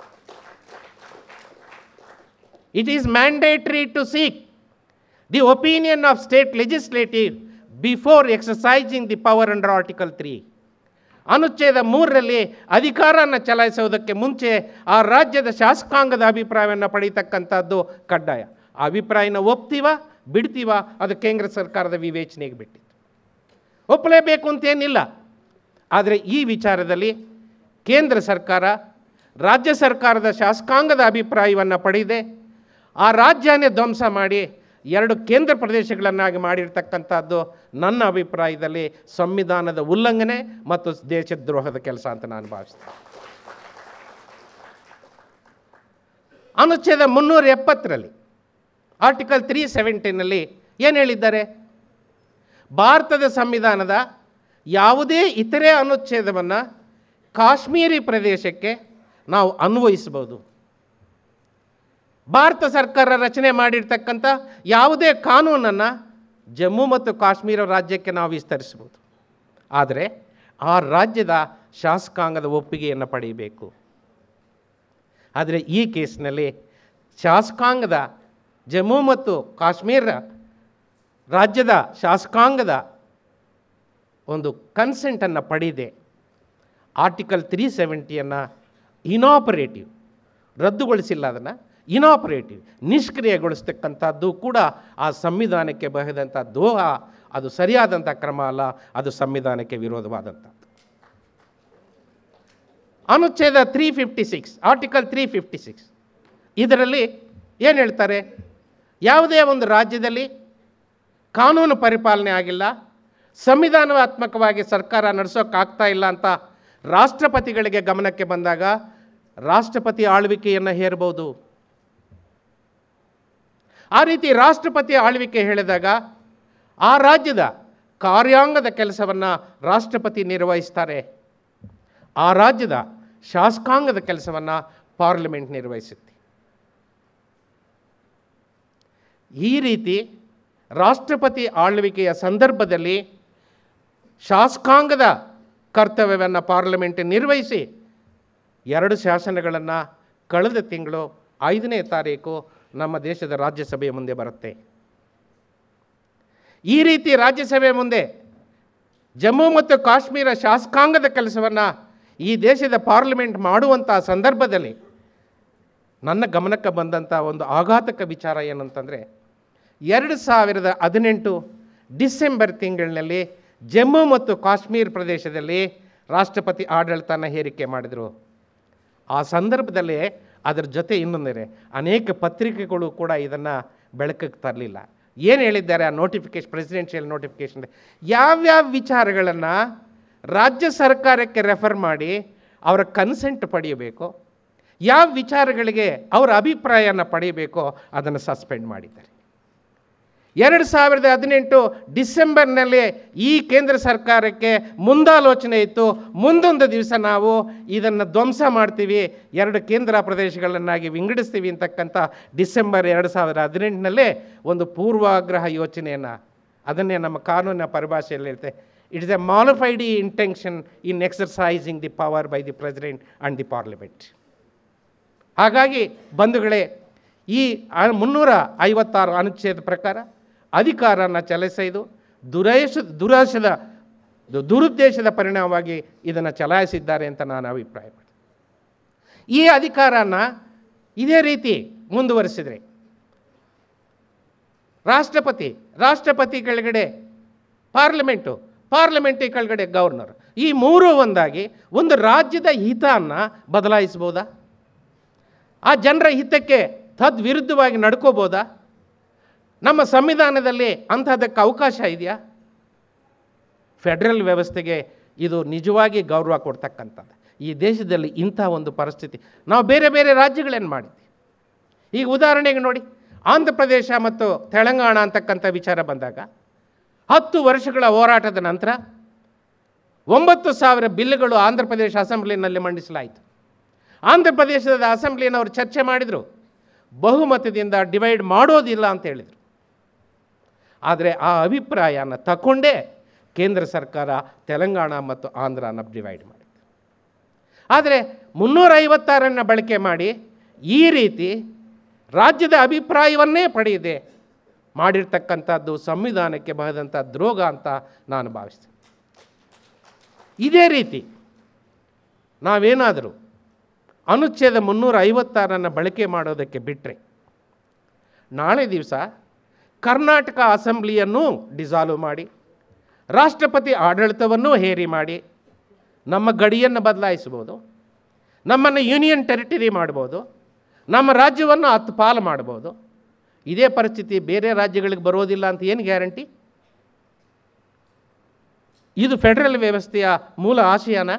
it is mandatory to seek the opinion of state legislative before exercising the power under article three ಅನುಚ್ಛೇದ ಮೂರರಲ್ಲಿ ಅಧಿಕಾರನ ಚಲಾಯಿಸುವುದಕ್ಕೆ ಮುಂಚೆ ಆ ರಾಜ್ಯದ ಶಾಸಕಾಂಗದ ಅಭಿಪ್ರಾಯವನ್ನು ಪಡೀತಕ್ಕಂಥದ್ದು ಕಡ್ಡಾಯ ಆ ಅಭಿಪ್ರಾಯನ ಒಪ್ತೀವ ಬಿಡ್ತೀವ ಅದು ಕೇಂದ್ರ ಸರ್ಕಾರದ ವಿವೇಚನೆಗೆ ಬಿಟ್ಟಿತ್ತು ಒಪ್ಪಲೇಬೇಕು ಅಂತೇನಿಲ್ಲ ಆದರೆ ಈ ವಿಚಾರದಲ್ಲಿ ಕೇಂದ್ರ ಸರ್ಕಾರ ರಾಜ್ಯ ಸರ್ಕಾರದ ಶಾಸಕಾಂಗದ ಅಭಿಪ್ರಾಯವನ್ನು ಪಡೆಯದೆ ಆ ರಾಜ್ಯನೇ ಧ್ವಂಸ ಮಾಡಿ ಎರಡು ಕೇಂದ್ರ ಪ್ರದೇಶಗಳನ್ನಾಗಿ ಮಾಡಿರ್ತಕ್ಕಂಥದ್ದು ನನ್ನ ಅಭಿಪ್ರಾಯದಲ್ಲಿ ಸಂವಿಧಾನದ ಉಲ್ಲಂಘನೆ ಮತ್ತು ದೇಶದ್ರೋಹದ ಕೆಲಸ ಅಂತ ನಾನು ಭಾವಿಸ್ತೇನೆ ಅನುಚ್ಛೇದ ಮುನ್ನೂರ ಎಪ್ಪತ್ತರಲ್ಲಿ ಆರ್ಟಿಕಲ್ ತ್ರೀ ಸೆವೆಂಟೀನಲ್ಲಿ ಏನು ಹೇಳಿದ್ದಾರೆ ಭಾರತದ ಸಂವಿಧಾನದ ಯಾವುದೇ ಇತರೆ ಅನುಚ್ಛೇದವನ್ನು ಕಾಶ್ಮೀರಿ ಪ್ರದೇಶಕ್ಕೆ ನಾವು ಅನ್ವಯಿಸ್ಬೋದು ಭಾರತ ಸರ್ಕಾರ ರಚನೆ ಮಾಡಿರ್ತಕ್ಕಂಥ ಯಾವುದೇ ಕಾನೂನನ್ನು ಜಮ್ಮು ಮತ್ತು ಕಾಶ್ಮೀರ ರಾಜ್ಯಕ್ಕೆ ನಾವು ವಿಸ್ತರಿಸ್ಬೋದು ಆದರೆ ಆ ರಾಜ್ಯದ ಶಾಸಕಾಂಗದ ಒಪ್ಪಿಗೆಯನ್ನು ಪಡೆಯಬೇಕು ಆದರೆ ಈ ಕೇಸ್ನಲ್ಲಿ ಶಾಸಕಾಂಗದ ಜಮ್ಮು ಮತ್ತು ಕಾಶ್ಮೀರ ರಾಜ್ಯದ ಶಾಸಕಾಂಗದ ಒಂದು ಕನ್ಸೆಂಟನ್ನು ಪಡೆಯದೆ ಆರ್ಟಿಕಲ್ ತ್ರೀ ಸೆವೆಂಟಿಯನ್ನು ಇನಾಪರೇಟಿವ್ ರದ್ದುಗೊಳಿಸಿಲ್ಲ ಅದನ್ನು ಇನಾಪರೇಟಿವ್ ನಿಷ್ಕ್ರಿಯಗೊಳಿಸ್ತಕ್ಕಂಥದ್ದು ಕೂಡ ಆ ಸಂವಿಧಾನಕ್ಕೆ ಬರೆದಂಥ ದೋಹ ಅದು ಸರಿಯಾದಂಥ ಕ್ರಮ ಅಲ್ಲ ಅದು ಸಂವಿಧಾನಕ್ಕೆ ವಿರೋಧವಾದಂಥದ್ದು ಅನುಚ್ಛೇದ three fifty six article three fifty six ಇದರಲ್ಲಿ ಏನು ಹೇಳ್ತಾರೆ ಯಾವುದೇ ಒಂದು ರಾಜ್ಯದಲ್ಲಿ ಕಾನೂನು ಪರಿಪಾಲನೆ ಆಗಿಲ್ಲ ಸಂವಿಧಾನಾತ್ಮಕವಾಗಿ ಸರ್ಕಾರ ನಡೆಸೋಕ್ಕಾಗ್ತಾ ಇಲ್ಲ ಅಂತ ರಾಷ್ಟ್ರಪತಿಗಳಿಗೆ ಗಮನಕ್ಕೆ ಬಂದಾಗ ರಾಷ್ಟ್ರಪತಿ ಆಳ್ವಿಕೆಯನ್ನು ಹೇರಬಹುದು ಆ ರೀತಿ ರಾಷ್ಟ್ರಪತಿ ಆಳ್ವಿಕೆ ಹೇಳಿದಾಗ ಆ ರಾಜ್ಯದ ಕಾರ್ಯಾಂಗದ ಕೆಲಸವನ್ನು ರಾಷ್ಟ್ರಪತಿ ನಿರ್ವಹಿಸ್ತಾರೆ ಆ ರಾಜ್ಯದ ಶಾಸಕಾಂಗದ ಕೆಲಸವನ್ನು ಪಾರ್ಲಿಮೆಂಟ್ ನಿರ್ವಹಿಸುತ್ತೆ ಈ ರೀತಿ ರಾಷ್ಟ್ರಪತಿ ಆಳ್ವಿಕೆಯ ಸಂದರ್ಭದಲ್ಲಿ ಶಾಸಕಾಂಗದ ಕರ್ತವ್ಯವನ್ನು ಪಾರ್ಲಿಮೆಂಟ್ ನಿರ್ವಹಿಸಿ ಎರಡು ಶಾಸನಗಳನ್ನು ಕಳೆದ ತಿಂಗಳು ಐದನೇ ತಾರೀಕು ನಮ್ಮ ದೇಶದ ರಾಜ್ಯಸಭೆಯ ಮುಂದೆ ಬರುತ್ತೆ ಈ ರೀತಿ ರಾಜ್ಯಸಭೆ ಮುಂದೆ ಜಮ್ಮು ಮತ್ತು ಕಾಶ್ಮೀರ ಶಾಸಕಾಂಗದ ಕೆಲಸವನ್ನು ಈ ದೇಶದ ಪಾರ್ಲಿಮೆಂಟ್ ಮಾಡುವಂಥ ಸಂದರ್ಭದಲ್ಲಿ ನನ್ನ ಗಮನಕ್ಕೆ ಬಂದಂಥ ಒಂದು ಆಘಾತಕ ವಿಚಾರ ಏನಂತಂದರೆ ಎರಡು ಸಾವಿರದ ಹದಿನೆಂಟು ಡಿಸೆಂಬರ್ ತಿಂಗಳಿನಲ್ಲಿ ಜಮ್ಮು ಮತ್ತು ಕಾಶ್ಮೀರ ಪ್ರದೇಶದಲ್ಲಿ ರಾಷ್ಟ್ರಪತಿ ಆಡಳಿತನ ಹೇರಿಕೆ ಮಾಡಿದರು ಆ ಸಂದರ್ಭದಲ್ಲಿ ಅದರ ಜೊತೆ ಇನ್ನೊಂದರೆ ಅನೇಕ ಪತ್ರಿಕೆಗಳು ಕೂಡ ಇದನ್ನು ಬೆಳಕಿಗೆ ತರಲಿಲ್ಲ ಏನು ಹೇಳಿದ್ದಾರೆ ಆ ನೋಟಿಫಿಕೇಶನ್ ಪ್ರೆಸಿಡೆನ್ಷಿಯಲ್ ನೋಟಿಫಿಕೇಶನ್ ಯಾವ್ಯಾವ ವಿಚಾರಗಳನ್ನು ರಾಜ್ಯ ಸರ್ಕಾರಕ್ಕೆ ರೆಫರ್ ಮಾಡಿ ಅವರ ಕನ್ಸೆಂಟ್ ಪಡೆಯಬೇಕು ಯಾವ ವಿಚಾರಗಳಿಗೆ ಅವರ ಅಭಿಪ್ರಾಯನ ಪಡೆಯಬೇಕೋ ಅದನ್ನು ಸಸ್ಪೆಂಡ್ ಮಾಡಿದ್ದಾರೆ ಎರಡು ಸಾವಿರದ ಹದಿನೆಂಟು ಡಿಸೆಂಬರ್ನಲ್ಲಿ ಈ ಕೇಂದ್ರ ಸರ್ಕಾರಕ್ಕೆ ಮುಂದಾಲೋಚನೆ ಇತ್ತು ಮುಂದೊಂದು ದಿವಸ ನಾವು ಇದನ್ನು ಧ್ವಂಸ ಮಾಡ್ತೀವಿ ಎರಡು ಕೇಂದ್ರ ಪ್ರದೇಶಗಳನ್ನಾಗಿ ವಿಂಗಡಿಸ್ತೀವಿ ಅಂತಕ್ಕಂಥ ಡಿಸೆಂಬರ್ ಎರಡು ಸಾವಿರದ ಹದಿನೆಂಟನಲ್ಲೇ ಒಂದು ಪೂರ್ವಾಗ್ರಹ ಯೋಚನೆಯನ್ನು ಅದನ್ನೇ ನಮ್ಮ ಕಾನೂನಿನ ಪರಿಭಾಷೆಯಲ್ಲಿ ಇರುತ್ತೆ it is a malafide intention in exercising the power by the president and the parliament ಹಾಗಾಗಿ ಬಂಧುಗಳೇ ಈ ಆ- ಮುನ್ನೂರ ಐವತ್ತಾರು ಅನುಚ್ಛೇದ ಪ್ರಕಾರ ಅಧಿಕಾರನ ಚಲಾಯಿಸಿದು ದುರೇಶ ದುರಾಶದ ದು- ದುರುದ್ದೇಶದ ಪರಿಣಾಮವಾಗಿ ಇದನ್ನು ಚಲಾಯಿಸಿದ್ದಾರೆ ಅಂತ ನಾನು ಅಭಿಪ್ರಾಯಪಡ್ತೀನಿ ಈ ಅಧಿಕಾರನ ಇದೇ ರೀತಿ ಮುಂದುವರಿಸಿದರೆ ರಾಷ್ಟ್ರಪತಿ ರಾಷ್ಟ್ರಪತಿ ಕೆಳಗಡೆ ಪಾರ್ಲಿಮೆಂಟು ಪಾರ್ಲಿಮೆಂಟಿ ಕೆಳಗಡೆ ಗವರ್ನರ್ ಈ ಮೂರೂ ಒಂದಾಗಿ ಒಂದು ರಾಜ್ಯದ ಹಿತವನ್ನು ಬದಲಾಯಿಸ್ಬೋದಾ ಆ ಜನರ ಹಿತಕ್ಕೆ ತದ್ವಿರುದ್ಧವಾಗಿ ನಡ್ಕೋಬೋದಾ ನಮ್ಮ ಸಂವಿಧಾನದಲ್ಲಿ ಅಂಥದ್ದಕ್ಕೆ ಅವಕಾಶ ಇದೆಯಾ ಫೆಡರಲ್ ವ್ಯವಸ್ಥೆಗೆ ಇದು ನಿಜವಾಗಿ ಗೌರವ ಕೊಡ್ತಕ್ಕಂಥದ್ದು ಈ ದೇಶದಲ್ಲಿ ಇಂಥ ಒಂದು ಪರಿಸ್ಥಿತಿ ನಾವು ಬೇರೆ ಬೇರೆ ರಾಜ್ಯಗಳೇನು ಮಾಡಿದ್ವಿ ಈಗ ಉದಾಹರಣೆಗೆ ನೋಡಿ ಆಂಧ್ರ ಪ್ರದೇಶ ಮತ್ತು ತೆಲಂಗಾಣ ಅಂತಕ್ಕಂಥ ವಿಚಾರ ಬಂದಾಗ ಹತ್ತು ವರ್ಷಗಳ ಹೋರಾಟದ ನಂತರ ಒಂಬತ್ತು ಸಾವಿರ ಬಿಲ್ಗಳು ಆಂಧ್ರ ಪ್ರದೇಶ ಅಸೆಂಬ್ಲಿನಲ್ಲಿ ಮಂಡಿಸಲಾಯಿತು ಆಂಧ್ರ ಪ್ರದೇಶದ ಅಸೆಂಬ್ಲಿನವರು ಚರ್ಚೆ ಮಾಡಿದರು ಬಹುಮತದಿಂದ ಡಿವೈಡ್ ಮಾಡೋದಿಲ್ಲ ಅಂತ ಹೇಳಿದರು ಆದರೆ ಆ ಅಭಿಪ್ರಾಯನ ತಗೊಂಡೇ ಕೇಂದ್ರ ಸರ್ಕಾರ ತೆಲಂಗಾಣ ಮತ್ತು ಆಂಧ್ರನ ಡಿವೈಡ್ ಮಾಡಿದೆ ಆದರೆ ಮುನ್ನೂರ ಐವತ್ತಾರನ್ನು ಬಳಕೆ ಮಾಡಿ ಈ ರೀತಿ ರಾಜ್ಯದ ಅಭಿಪ್ರಾಯವನ್ನೇ ಪಡೆಯದೆ ಮಾಡಿರ್ತಕ್ಕಂಥದ್ದು ಸಂವಿಧಾನಕ್ಕೆ ಬಹದಂಥ ದ್ರೋಗ ಅಂತ ನಾನು ಭಾವಿಸ್ತೇನೆ ಇದೇ ರೀತಿ ನಾವೇನಾದರೂ ಅನುಚ್ಛೇದ ಮುನ್ನೂರ ಐವತ್ತಾರನ್ನು ಬಳಕೆ ಮಾಡೋದಕ್ಕೆ ಬಿಟ್ಟರೆ ನಾಳೆ ದಿವಸ ಕರ್ನಾಟಕ ಅಸೆಂಬ್ಲಿಯನ್ನು ಡಿಸಾಲ್ವ್ ಮಾಡಿ ರಾಷ್ಟ್ರಪತಿ ಆಡಳಿತವನ್ನು ಹೇರಿ ಮಾಡಿ ನಮ್ಮ ಗಡಿಯನ್ನು ಬದಲಾಯಿಸ್ಬೋದು ನಮ್ಮನ್ನು ಯೂನಿಯನ್ ಟೆರಿಟರಿ ಮಾಡ್ಬೋದು ನಮ್ಮ ರಾಜ್ಯವನ್ನು ಹತ್ತು ಪಾಲು ಮಾಡ್ಬೋದು ಇದೇ ಪರಿಸ್ಥಿತಿ ಬೇರೆ ರಾಜ್ಯಗಳಿಗೆ ಬರೋದಿಲ್ಲ ಅಂತ ಏನು ಗ್ಯಾರಂಟಿ ಇದು ಫೆಡರಲ್ ವ್ಯವಸ್ಥೆಯ ಮೂಲ ಆಶಯನ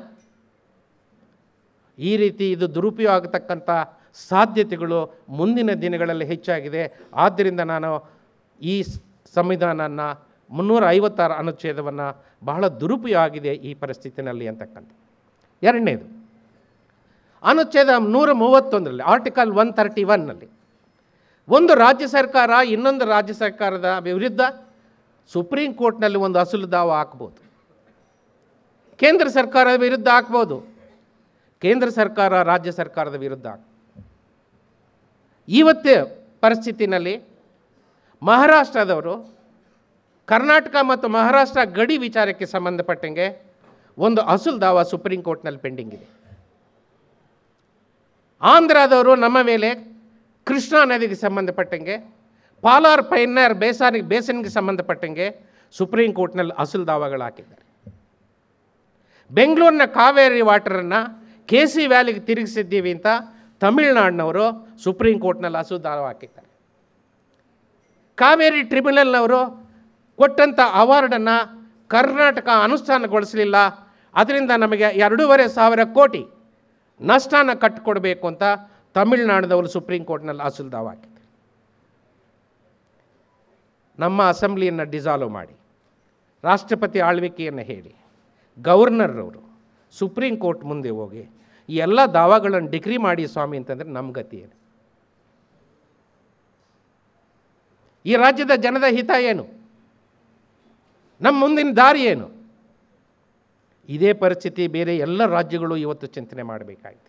ಈ ರೀತಿ ಇದು ದುರುಪಯೋಗ ಆಗತಕ್ಕಂಥ ಸಾಧ್ಯತೆಗಳು ಮುಂದಿನ ದಿನಗಳಲ್ಲಿ ಹೆಚ್ಚಾಗಿದೆ ಆದ್ದರಿಂದ ನಾನು ಈ ಸ್- ಸಂವಿಧಾನನ ಮುನ್ನೂರ ಐವತ್ತಾರು ಅನುಚ್ಛೇದವನ್ನು ಬಹಳ ದುರುಪಯೋಗ ಆಗಿದೆ ಈ ಪರಿಸ್ಥಿತಿನಲ್ಲಿ ಅಂತಕ್ಕಂಥ ಎರಡನೇದು ಅನುಚ್ಛೇದ ನೂರ ಮೂವತ್ತೊಂದರಲ್ಲಿ ಆರ್ಟಿಕಲ್ ಒನ್ ತರ್ಟಿ ಒನ್ನಲ್ಲಿ ಒಂದು ರಾಜ್ಯ ಸರ್ಕಾರ ಇನ್ನೊಂದು ರಾಜ್ಯ ಸರ್ಕಾರದ ವಿರುದ್ಧ ಸುಪ್ರೀಂ ಕೋರ್ಟ್ನಲ್ಲಿ ಒಂದು ಅಸಲು ದಾವ ಹಾಕ್ಬೋದು ಕೇಂದ್ರ ಸರ್ಕಾರದ ವಿರುದ್ಧ ಹಾಕ್ಬೋದು ಕೇಂದ್ರ ಸರ್ಕಾರ ರಾಜ್ಯ ಸರ್ಕಾರದ ವಿರುದ್ಧ ಹಾಕ್- ಇವತ್ತೇ ಪರಿಸ್ಥಿತಿನಲ್ಲಿ ಮಹಾರಾಷ್ಟ್ರದವರು ಕರ್ನಾಟಕ ಮತ್ತು ಮಹಾರಾಷ್ಟ್ರ ಗಡಿ ವಿಚಾರಕ್ಕೆ ಸಂಬಂಧಪಟ್ಟಂಗೆ ಒಂದು ಅಸುಲ್ ದಾವ ಸುಪ್ರೀಂ ಕೋರ್ಟ್ನಲ್ಲಿ ಪೆಂಡಿಂಗ್ ಇದೆ ಆಂಧ್ರದವರು ನಮ್ಮ ಮೇಲೆ ಕೃಷ್ಣಾ ನದಿಗೆ ಸಂಬಂಧಪಟ್ಟಂಗೆ ಪಾಲಾರ್ ಪೈನರ್ ಬೇಸಾನಿಗೆ ಬೇಸನ್ಗೆ ಸಂಬಂಧಪಟ್ಟಂಗೆ ಸುಪ್ರೀಂ ಕೋರ್ಟ್ನಲ್ಲಿ ಅಸುಲ್ ದಾವಾಗಳು ಹಾಕಿದ್ದಾರೆ ಬೆಂಗಳೂರಿನ ಕಾವೇರಿ ವಾಟರನ್ನು ಕೆ ಸಿ ವ್ಯಾಲಿಗೆ ತಿರುಗಿಸಿದ್ದೀವಿ ಅಂತ ತಮಿಳುನಾಡಿನವರು ಸುಪ್ರೀಂ ಕೋರ್ಟ್ನಲ್ಲಿ ಅಸುಲ್ ದಾವ ಹಾಕಿದ್ದಾರೆ ಕಾವೇರಿ ಟ್ರಿಬ್ಯುನಲ್ನವರು ಕೊಟ್ಟಂಥ ಅವಾರ್ಡನ್ನು ಕರ್ನಾಟಕ ಅನುಷ್ಠಾನಗೊಳಿಸಲಿಲ್ಲ ಅದರಿಂದ ನಮಗೆ ಎರಡೂವರೆ ಸಾವಿರ ಕೋಟಿ ನಷ್ಟನ ಕಟ್ಟಿಕೊಡ್ಬೇಕು ಅಂತ ತಮಿಳುನಾಡಿನವರು ಸುಪ್ರೀಂ ಕೋರ್ಟ್ನಲ್ಲಿ ಅಸುಲ್ ದಾವ ಹಾಕಿದ್ದಾರೆ ನಮ್ಮ ಅಸೆಂಬ್ಲಿಯನ್ನು ಡಿಸಾಲ್ವ್ ಮಾಡಿ ರಾಷ್ಟ್ರಪತಿ ಆಳ್ವಿಕೆಯನ್ನು ಹೇಳಿ ಗವರ್ನರ್ರವರು ಸುಪ್ರೀಂ ಕೋರ್ಟ್ ಮುಂದೆ ಹೋಗಿ ಈ ಎಲ್ಲ ದಾವಾಗಳನ್ನು ಡಿಗ್ರಿ ಮಾಡಿ ಸ್ವಾಮಿ ಅಂತಂದರೆ ನಮ್ಮ ಗತಿ ಏನು ಈ ರಾಜ್ಯದ ಜನದ ಹಿತ ಏನು ನಮ್ಮ ಮುಂದಿನ ದಾರಿ ಏನು ಇದೇ ಪರಿಸ್ಥಿತಿ ಬೇರೆ ಎಲ್ಲ ರಾಜ್ಯಗಳು ಇವತ್ತು ಚಿಂತನೆ ಮಾಡಬೇಕಾಗಿದೆ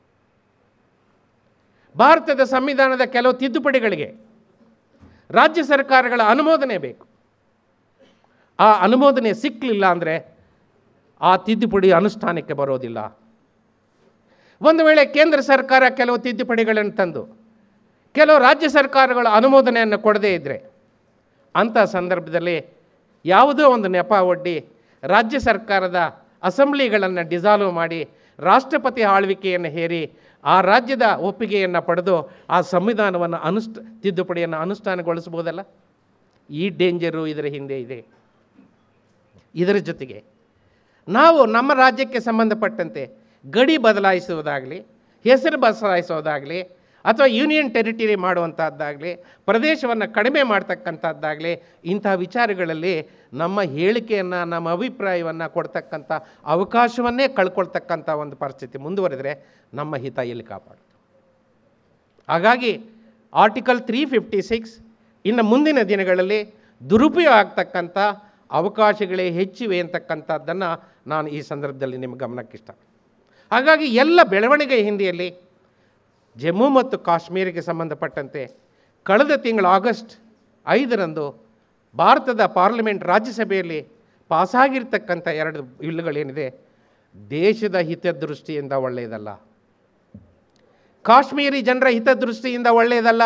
ಭಾರತದ ಸಂವಿಧಾನದ ಕೆಲವು ತಿದ್ದುಪಡಿಗಳಿಗೆ ರಾಜ್ಯ ಸರ್ಕಾರಗಳ ಅನುಮೋದನೆ ಬೇಕು ಆ ಅನುಮೋದನೆ ಸಿಕ್ಕಲಿಲ್ಲ ಅಂದರೆ ಆ ತಿದ್ದುಪಡಿ ಅನುಷ್ಠಾನಕ್ಕೆ ಬರೋದಿಲ್ಲ ಒಂದು ವೇಳೆ ಕೇಂದ್ರ ಸರ್ಕಾರ ಕೆಲವು ತಿದ್ದುಪಡಿಗಳನ್ನು ತಂದು ಕೆಲವು ರಾಜ್ಯ ಸರ್ಕಾರಗಳ ಅನುಮೋದನೆಯನ್ನು ಕೊಡದೇ ಇದ್ದರೆ ಅಂಥ ಸಂದರ್ಭದಲ್ಲಿ ಯಾವುದೋ ಒಂದು ನೆಪ ಒಡ್ಡಿ ರಾಜ್ಯ ಸರ್ಕಾರದ ಅಸೆಂಬ್ಲಿಗಳನ್ನು ಡಿಸಾಲ್ವ್ ಮಾಡಿ ರಾಷ್ಟ್ರಪತಿ ಆಳ್ವಿಕೆಯನ್ನು ಹೇರಿ ಆ ರಾಜ್ಯದ ಒಪ್ಪಿಗೆಯನ್ನು ಪಡೆದು ಆ ಸಂವಿಧಾನವನ್ನು ಅನುಷ್ಠ ತಿದ್ದುಪಡಿಯನ್ನು ಅನುಷ್ಠಾನಗೊಳಿಸ್ಬೋದಲ್ಲ ಈ ಡೇಂಜರು ಇದರ ಹಿಂದೆ ಇದೆ ಇದರ ಜೊತೆಗೆ ನಾವು ನಮ್ಮ ರಾಜ್ಯಕ್ಕೆ ಸಂಬಂಧಪಟ್ಟಂತೆ ಗಡಿ ಬದಲಾಯಿಸುವುದಾಗಲಿ ಹೆಸರು ಬದಲಾಯಿಸೋದಾಗಲಿ ಅಥವಾ ಯೂನಿಯನ್ ಟೆರಿಟರಿ ಮಾಡುವಂಥದ್ದಾಗಲಿ ಪ್ರದೇಶವನ್ನು ಕಡಿಮೆ ಮಾಡ್ತಕ್ಕಂಥದ್ದಾಗಲಿ ಇಂಥ ವಿಚಾರಗಳಲ್ಲಿ ನಮ್ಮ ಹೇಳಿಕೆಯನ್ನು ನಮ್ಮ ಅಭಿಪ್ರಾಯವನ್ನು ಕೊಡ್ತಕ್ಕಂಥ ಅವಕಾಶವನ್ನೇ ಕಳ್ಕೊಳ್ತಕ್ಕಂಥ ಒಂದು ಪರಿಸ್ಥಿತಿ ಮುಂದುವರೆದರೆ ನಮ್ಮ ಹಿತ ಎಲ್ಲಿ ಕಾಪಾಡೋದು ಹಾಗಾಗಿ ಆರ್ಟಿಕಲ್ ತ್ರೀ ಫಿಫ್ಟಿ ಸಿಕ್ಸ್ ಇನ್ನು ಮುಂದಿನ ದಿನಗಳಲ್ಲಿ ದುರುಪಯೋಗ ಆಗ್ತಕ್ಕಂಥ ಅವಕಾಶಗಳೇ ಹೆಚ್ಚಿವೆ ಅಂತಕ್ಕಂಥದ್ದನ್ನು ನಾನು ಈ ಸಂದರ್ಭದಲ್ಲಿ ನಿಮ್ಮ ಗಮನಕ್ಕೆ ಇಷ್ಟ ಹಾಗಾಗಿ ಎಲ್ಲ ಬೆಳವಣಿಗೆ ಹಿಂದಿಯಲ್ಲಿ ಜಮ್ಮು ಮತ್ತು ಕಾಶ್ಮೀರಕ್ಕೆ ಸಂಬಂಧಪಟ್ಟಂತೆ ಕಳೆದ ತಿಂಗಳು ಆಗಸ್ಟ್ ಐದರಂದು ಭಾರತದ ಪಾರ್ಲಿಮೆಂಟ್ ರಾಜ್ಯಸಭೆಯಲ್ಲಿ ಪಾಸಾಗಿರ್ತಕ್ಕಂಥ ಎರಡು ಬಿಲ್ಗಳೇನಿದೆ ದೇಶದ ಹಿತದೃಷ್ಟಿಯಿಂದ ಒಳ್ಳೆಯದಲ್ಲ ಕಾಶ್ಮೀರಿ ಜನರ ಹಿತದೃಷ್ಟಿಯಿಂದ ಒಳ್ಳೆಯದಲ್ಲ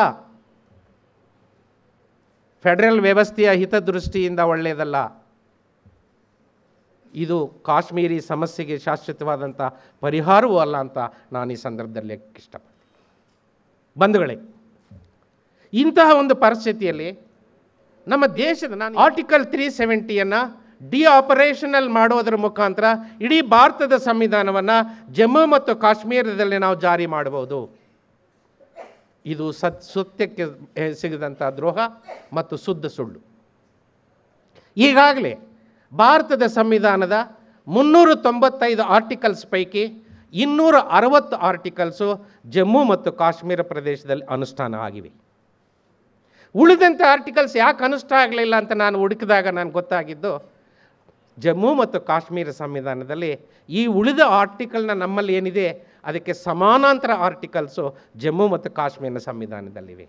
ಫೆಡರಲ್ ವ್ಯವಸ್ಥೆಯ ಹಿತದೃಷ್ಟಿಯಿಂದ ಒಳ್ಳೆಯದಲ್ಲ ಇದು ಕಾಶ್ಮೀರಿ ಸಮಸ್ಯೆಗೆ ಶಾಶ್ವತವಾದಂಥ ಪರಿಹಾರವೂ ಅಲ್ಲ ಅಂತ ನಾನು ಈ ಸಂದರ್ಭದಲ್ಲಿ ಇಷ್ಟಪಡ್ತೀನಿ ಬಂಧುಗಳೇ ಇಂತಹ ಒಂದು ಪರಿಸ್ಥಿತಿಯಲ್ಲಿ ನಮ್ಮ ದೇಶದ ನಾನು ಆರ್ಟಿಕಲ್ ತ್ರೀ ಸೆವೆಂಟಿಯನ್ನು ಡಿ ಆಪರೇಷನಲ್ ಮಾಡೋದರ ಮುಖಾಂತರ ಇಡೀ ಭಾರತದ ಸಂವಿಧಾನವನ್ನು ಜಮ್ಮು ಮತ್ತು ಕಾಶ್ಮೀರದಲ್ಲಿ ನಾವು ಜಾರಿ ಮಾಡಬಹುದು ಇದು ಸತ್ ಸತ್ಯಕ್ಕೆ ಸಿಗದಂಥ ದ್ರೋಹ ಮತ್ತು ಶುದ್ಧ ಸುಳ್ಳು ಈಗಾಗಲೇ ಭಾರತದ ಸಂವಿಧಾನದ ಮುನ್ನೂರ ತೊಂಬತ್ತೈದು ಆರ್ಟಿಕಲ್ಸ್ ಪೈಕಿ ಇನ್ನೂರ ಅರವತ್ತು ಆರ್ಟಿಕಲ್ಸು ಜಮ್ಮು ಮತ್ತು ಕಾಶ್ಮೀರ ಪ್ರದೇಶದಲ್ಲಿ ಅನುಷ್ಠಾನ ಆಗಿವೆ ಉಳಿದಂಥ ಆರ್ಟಿಕಲ್ಸ್ ಯಾಕೆ ಅನುಷ್ಠಾನ ಆಗಲಿಲ್ಲ ಅಂತ ನಾನು ಹುಡುಕಿದಾಗ ನನಗೆ ಗೊತ್ತಾಗಿದ್ದು ಜಮ್ಮು ಮತ್ತು ಕಾಶ್ಮೀರ ಸಂವಿಧಾನದಲ್ಲಿ ಈ ಉಳಿದ ಆರ್ಟಿಕಲ್ನ ನಮ್ಮಲ್ಲಿ ಏನಿದೆ ಅದಕ್ಕೆ ಸಮಾನಾಂತರ ಆರ್ಟಿಕಲ್ಸು ಜಮ್ಮು ಮತ್ತು ಕಾಶ್ಮೀರ ಸಂವಿಧಾನದಲ್ಲಿವೆ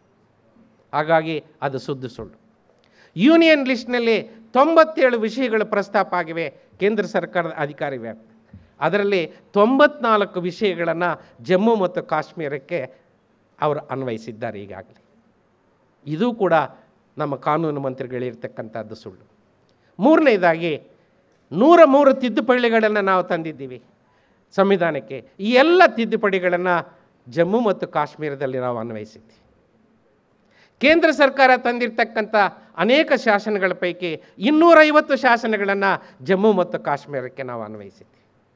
ಹಾಗಾಗಿ ಅದು ಸುದ್ದು ಸುಳ್ಳು ಯೂನಿಯನ್ ಲಿಸ್ಟ್ನಲ್ಲಿ ತೊಂಬತ್ತೇಳು ವಿಷಯಗಳು ಪ್ರಸ್ತಾಪ ಆಗಿವೆ ಕೇಂದ್ರ ಸರ್ಕಾರದ ಅಧಿಕಾರಿ ವ್ಯಾಪ್ತಿ ಅದರಲ್ಲಿ ತೊಂಬತ್ನಾಲ್ಕು ವಿಷಯಗಳನ್ನು ಜಮ್ಮು ಮತ್ತು ಕಾಶ್ಮೀರಕ್ಕೆ ಅವರು ಅನ್ವಯಿಸಿದ್ದಾರೆ ಈಗಾಗಲೇ ಇದು ಕೂಡ ನಮ್ಮ ಕಾನೂನು ಮಂತ್ರಿಗಳಿರ್ತಕ್ಕಂಥದ್ದು ಸುಳ್ಳು ಮೂರನೇದಾಗಿ ನೂರ ಮೂರು ತಿದ್ದುಪಡಿಗಳನ್ನು ನಾವು ತಂದಿದ್ದೀವಿ ಸಂವಿಧಾನಕ್ಕೆ ಈ ಎಲ್ಲ ತಿದ್ದುಪಡಿಗಳನ್ನು ಜಮ್ಮು ಮತ್ತು ಕಾಶ್ಮೀರದಲ್ಲಿ ನಾವು ಅನ್ವಯಿಸಿದ್ದೀವಿ ಕೇಂದ್ರ ಸರ್ಕಾರ ತಂದಿರ್ತಕ್ಕಂಥ ಅನೇಕ ಶಾಸನಗಳ ಪೈಕಿ ಇನ್ನೂರೈವತ್ತು ಶಾಸನಗಳನ್ನು ಜಮ್ಮು ಮತ್ತು ಕಾಶ್ಮೀರಕ್ಕೆ ನಾವು ಅನ್ವಯಿಸಿದ್ದೀವಿ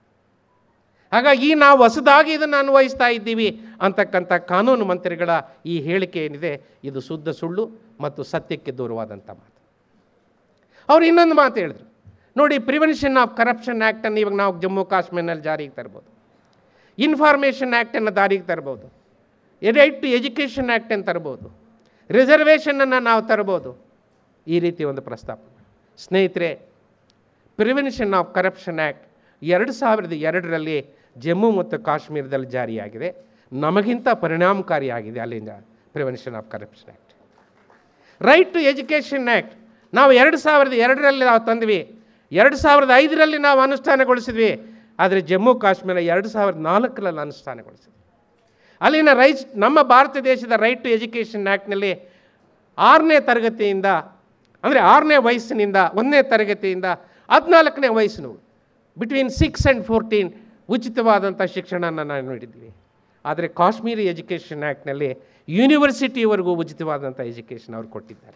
ಹಾಗಾಗಿ ನಾವು ಹೊಸದಾಗಿ ಇದನ್ನು ಅನ್ವಯಿಸ್ತಾ ಇದ್ದೀವಿ ಅಂತಕ್ಕಂಥ ಕಾನೂನು ಮಂತ್ರಿಗಳ ಈ ಹೇಳಿಕೆ ಏನಿದೆ ಇದು ಶುದ್ಧ ಸುಳ್ಳು ಮತ್ತು ಸತ್ಯಕ್ಕೆ ದೂರವಾದಂಥ ಮಾತು ಅವ್ರು ಇನ್ನೊಂದು ಮಾತು ಹೇಳಿದ್ರು ನೋಡಿ ಪ್ರಿವೆನ್ಷನ್ ಆಫ್ ಕರಪ್ಷನ್ ಆ್ಯಕ್ಟನ್ನು ಇವಾಗ ನಾವು ಜಮ್ಮು ಕಾಶ್ಮೀರ್ನಲ್ಲಿ ಜಾರಿಗೆ ತರ್ಬೋದು ಇನ್ಫಾರ್ಮೇಷನ್ ಆ್ಯಕ್ಟನ್ನು ದಾರಿಗೆ ತರ್ಬೋದು ರೈಟ್ ಟು ಎಜುಕೇಷನ್ ಆ್ಯಕ್ಟನ್ನು ತರ್ಬೋದು ರಿಸರ್ವೇಷನನ್ನು ನಾವು ತರ್ಬೋದು ಈ ರೀತಿ ಒಂದು ಪ್ರಸ್ತಾಪ ಸ್ನೇಹಿತರೆ ಪ್ರಿವೆನ್ಷನ್ ಆಫ್ ಕರಪ್ಷನ್ ಆ್ಯಕ್ಟ್ ಎರಡು ಸಾವಿರದ ಎರಡರಲ್ಲಿ ಜಮ್ಮು ಮತ್ತು ಕಾಶ್ಮೀರದಲ್ಲಿ ಜಾರಿಯಾಗಿದೆ ನಮಗಿಂತ ಪರಿಣಾಮಕಾರಿಯಾಗಿದೆ ಅಲ್ಲಿಂದ prevention of corruption act right to education act ನಾವು ಎರಡು ಸಾವಿರದ ಎರಡರಲ್ಲಿ ನಾವು ತಂದ್ವಿ ಎರಡು ಸಾವಿರದ ಐದರಲ್ಲಿ ನಾವು ಅನುಷ್ಠಾನಗೊಳಿಸಿದ್ವಿ ಆದರೆ ಜಮ್ಮು ಕಾಶ್ಮೀರ ಎರಡು ಸಾವಿರದ ನಾಲ್ಕರಲ್ಲಿ ಅನುಷ್ಠಾನಗೊಳಿಸಿದ್ವಿ ಅಲ್ಲಿನ ರೈಟ್ ನಮ್ಮ ಭಾರತ ದೇಶದ ರೈಟ್ ಟು ಎಜುಕೇಷನ್ ಆ್ಯಕ್ಟ್ನಲ್ಲಿ ಆರನೇ ತರಗತಿಯಿಂದ ಅಂದರೆ ಆರನೇ ವಯಸ್ಸಿನಿಂದ ಒಂದನೇ ತರಗತಿಯಿಂದ ಹದಿನಾಲ್ಕನೇ ವಯಸ್ಸಿನವರು ಬಿಟ್ವೀನ್ ಸಿಕ್ಸ್ ಆ್ಯಂಡ್ ಫೋರ್ಟೀನ್ ಉಚಿತವಾದಂಥ ಶಿಕ್ಷಣನ ನಾವು ನೀಡಿದ್ವಿ ಆದರೆ ಕಾಶ್ಮೀರಿ ಎಜುಕೇಷನ್ ಆ್ಯಕ್ಟ್ನಲ್ಲಿ ಯೂನಿವರ್ಸಿಟಿವರೆಗೂ ಉಚಿತವಾದಂಥ ಎಜುಕೇಷನ್ ಅವ್ರು ಕೊಟ್ಟಿದ್ದಾರೆ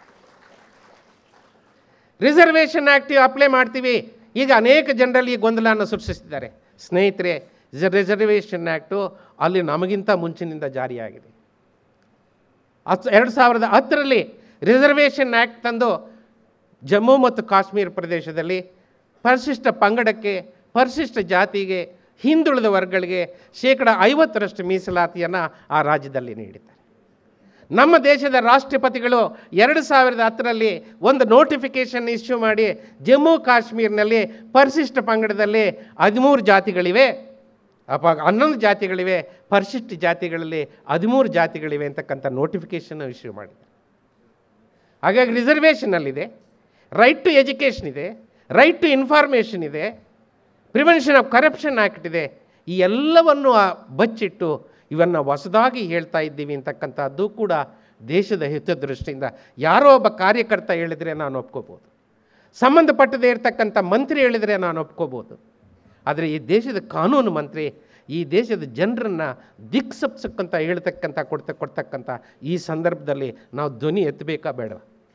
ರಿಸರ್ವೇಷನ್ ಆ್ಯಕ್ಟ್ ಅಪ್ಲೈ ಮಾಡ್ತೀವಿ ಈಗ ಅನೇಕ ಜನರಲ್ಲಿ ಈ ಗೊಂದಲವನ್ನು ಸೃಷ್ಟಿಸಿದ್ದಾರೆ ಸ್ನೇಹಿತರೆ ರಿಸರ್ವೇಷನ್ ಆ್ಯಕ್ಟು ಅಲ್ಲಿ ನಮಗಿಂತ ಮುಂಚಿನಿಂದ ಜಾರಿಯಾಗಿದೆ ಹತ್ತು ಎರಡು ಸಾವಿರದ ಹತ್ತರಲ್ಲಿ ರಿಸರ್ವೇಷನ್ ಆ್ಯಕ್ಟ್ ತಂದು ಜಮ್ಮು ಮತ್ತು ಕಾಶ್ಮೀರ ಪ್ರದೇಶದಲ್ಲಿ ಪರಿಶಿಷ್ಟ ಪಂಗಡಕ್ಕೆ ಪರಿಶಿಷ್ಟ ಜಾತಿಗೆ ಹಿಂದುಳಿದ ವರ್ಗಗಳಿಗೆ ಶೇಕಡ ಐವತ್ತರಷ್ಟು ಮೀಸಲಾತಿಯನ್ನು ಆ ರಾಜ್ಯದಲ್ಲಿ ನೀಡಿದ್ದಾರೆ ನಮ್ಮ ದೇಶದ ರಾಷ್ಟ್ರಪತಿಗಳು ಎರಡು ಸಾವಿರದ ಹತ್ತರಲ್ಲಿ ಒಂದು ನೋಟಿಫಿಕೇಷನ್ ಇಶ್ಯೂ ಮಾಡಿ ಜಮ್ಮು ಕಾಶ್ಮೀರ್ನಲ್ಲಿ ಪರಿಶಿಷ್ಟ ಪಂಗಡದಲ್ಲಿ ಹದಿಮೂರು ಜಾತಿಗಳಿವೆ ಅಪ ಹನ್ನೊಂದು ಜಾತಿಗಳಿವೆ ಪರಿಶಿಷ್ಟ ಜಾತಿಗಳಲ್ಲಿ ಹದಿಮೂರು ಜಾತಿಗಳಿವೆ ಅಂತಕ್ಕಂಥ ನೋಟಿಫಿಕೇಷನ್ ಇಶ್ಯೂ ಮಾಡಿದ್ದಾರೆ ಹಾಗಾಗಿ ರಿಸರ್ವೇಷನಲ್ಲಿದೆ ರೈಟ್ ಟು ಎಜುಕೇಷನ್ ಇದೆ ರೈಟ್ ಟು ಇನ್ಫಾರ್ಮೇಷನ್ ಇದೆ ಪ್ರಿವೆನ್ಷನ್ ಆಫ್ ಕರಪ್ಷನ್ ಆ್ಯಕ್ಟ್ ಇದೆ ಈ ಎಲ್ಲವನ್ನು ಆ ಬಚ್ಚಿಟ್ಟು ಇವನ್ನು ಹೊಸದಾಗಿ ಹೇಳ್ತಾ ಇದ್ದೀವಿ ಅಂತಕ್ಕಂಥದ್ದು ಕೂಡ ದೇಶದ ಹಿತದೃಷ್ಟಿಯಿಂದ ಯಾರೋ ಒಬ್ಬ ಕಾರ್ಯಕರ್ತ ಹೇಳಿದರೆ ನಾನು ಒಪ್ಕೋಬೋದು ಸಂಬಂಧಪಟ್ಟದೇ ಇರತಕ್ಕಂಥ ಮಂತ್ರಿ ಹೇಳಿದರೆ ನಾನು ಒಪ್ಕೋಬೋದು ಆದರೆ ಈ ದೇಶದ ಕಾನೂನು ಮಂತ್ರಿ ಈ ದೇಶದ ಜನರನ್ನು ದಿಕ್ಸಪ್ಸಕ್ಕಂತ ಹೇಳ್ತಕ್ಕಂಥ ಕೊಡ್ತ ಕೊಡ್ತಕ್ಕಂಥ ಈ ಸಂದರ್ಭದಲ್ಲಿ ನಾವು ಧ್ವನಿ ಎತ್ತಬೇಕಾ ಬೇಡ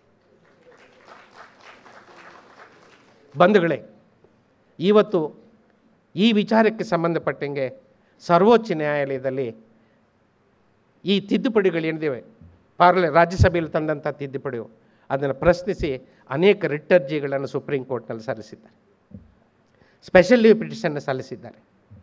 ಬಂಧುಗಳೇ ಇವತ್ತು ಈ ವಿಚಾರಕ್ಕೆ ಸಂಬಂಧಪಟ್ಟಂಗೆ ಸರ್ವೋಚ್ಚ ನ್ಯಾಯಾಲಯದಲ್ಲಿ ಈ ತಿದ್ದುಪಡಿಗಳೇನಿವೆ ಪಾರ್ಲೆ ರಾಜ್ಯಸಭೆಯಲ್ಲಿ ತಂದಂಥ ತಿದ್ದುಪಡಿಯು ಅದನ್ನು ಪ್ರಶ್ನಿಸಿ ಅನೇಕ ರಿಟ್ ಅರ್ಜಿಗಳನ್ನು ಸುಪ್ರೀಂ ಕೋರ್ಟ್ನಲ್ಲಿ ಸಲ್ಲಿಸಿದ್ದಾರೆ ಸ್ಪೆಷಲ್ ಲೀವ್ ಪಿಟಿಷನ್ ಸಲ್ಲಿಸಿದ್ದಾರೆ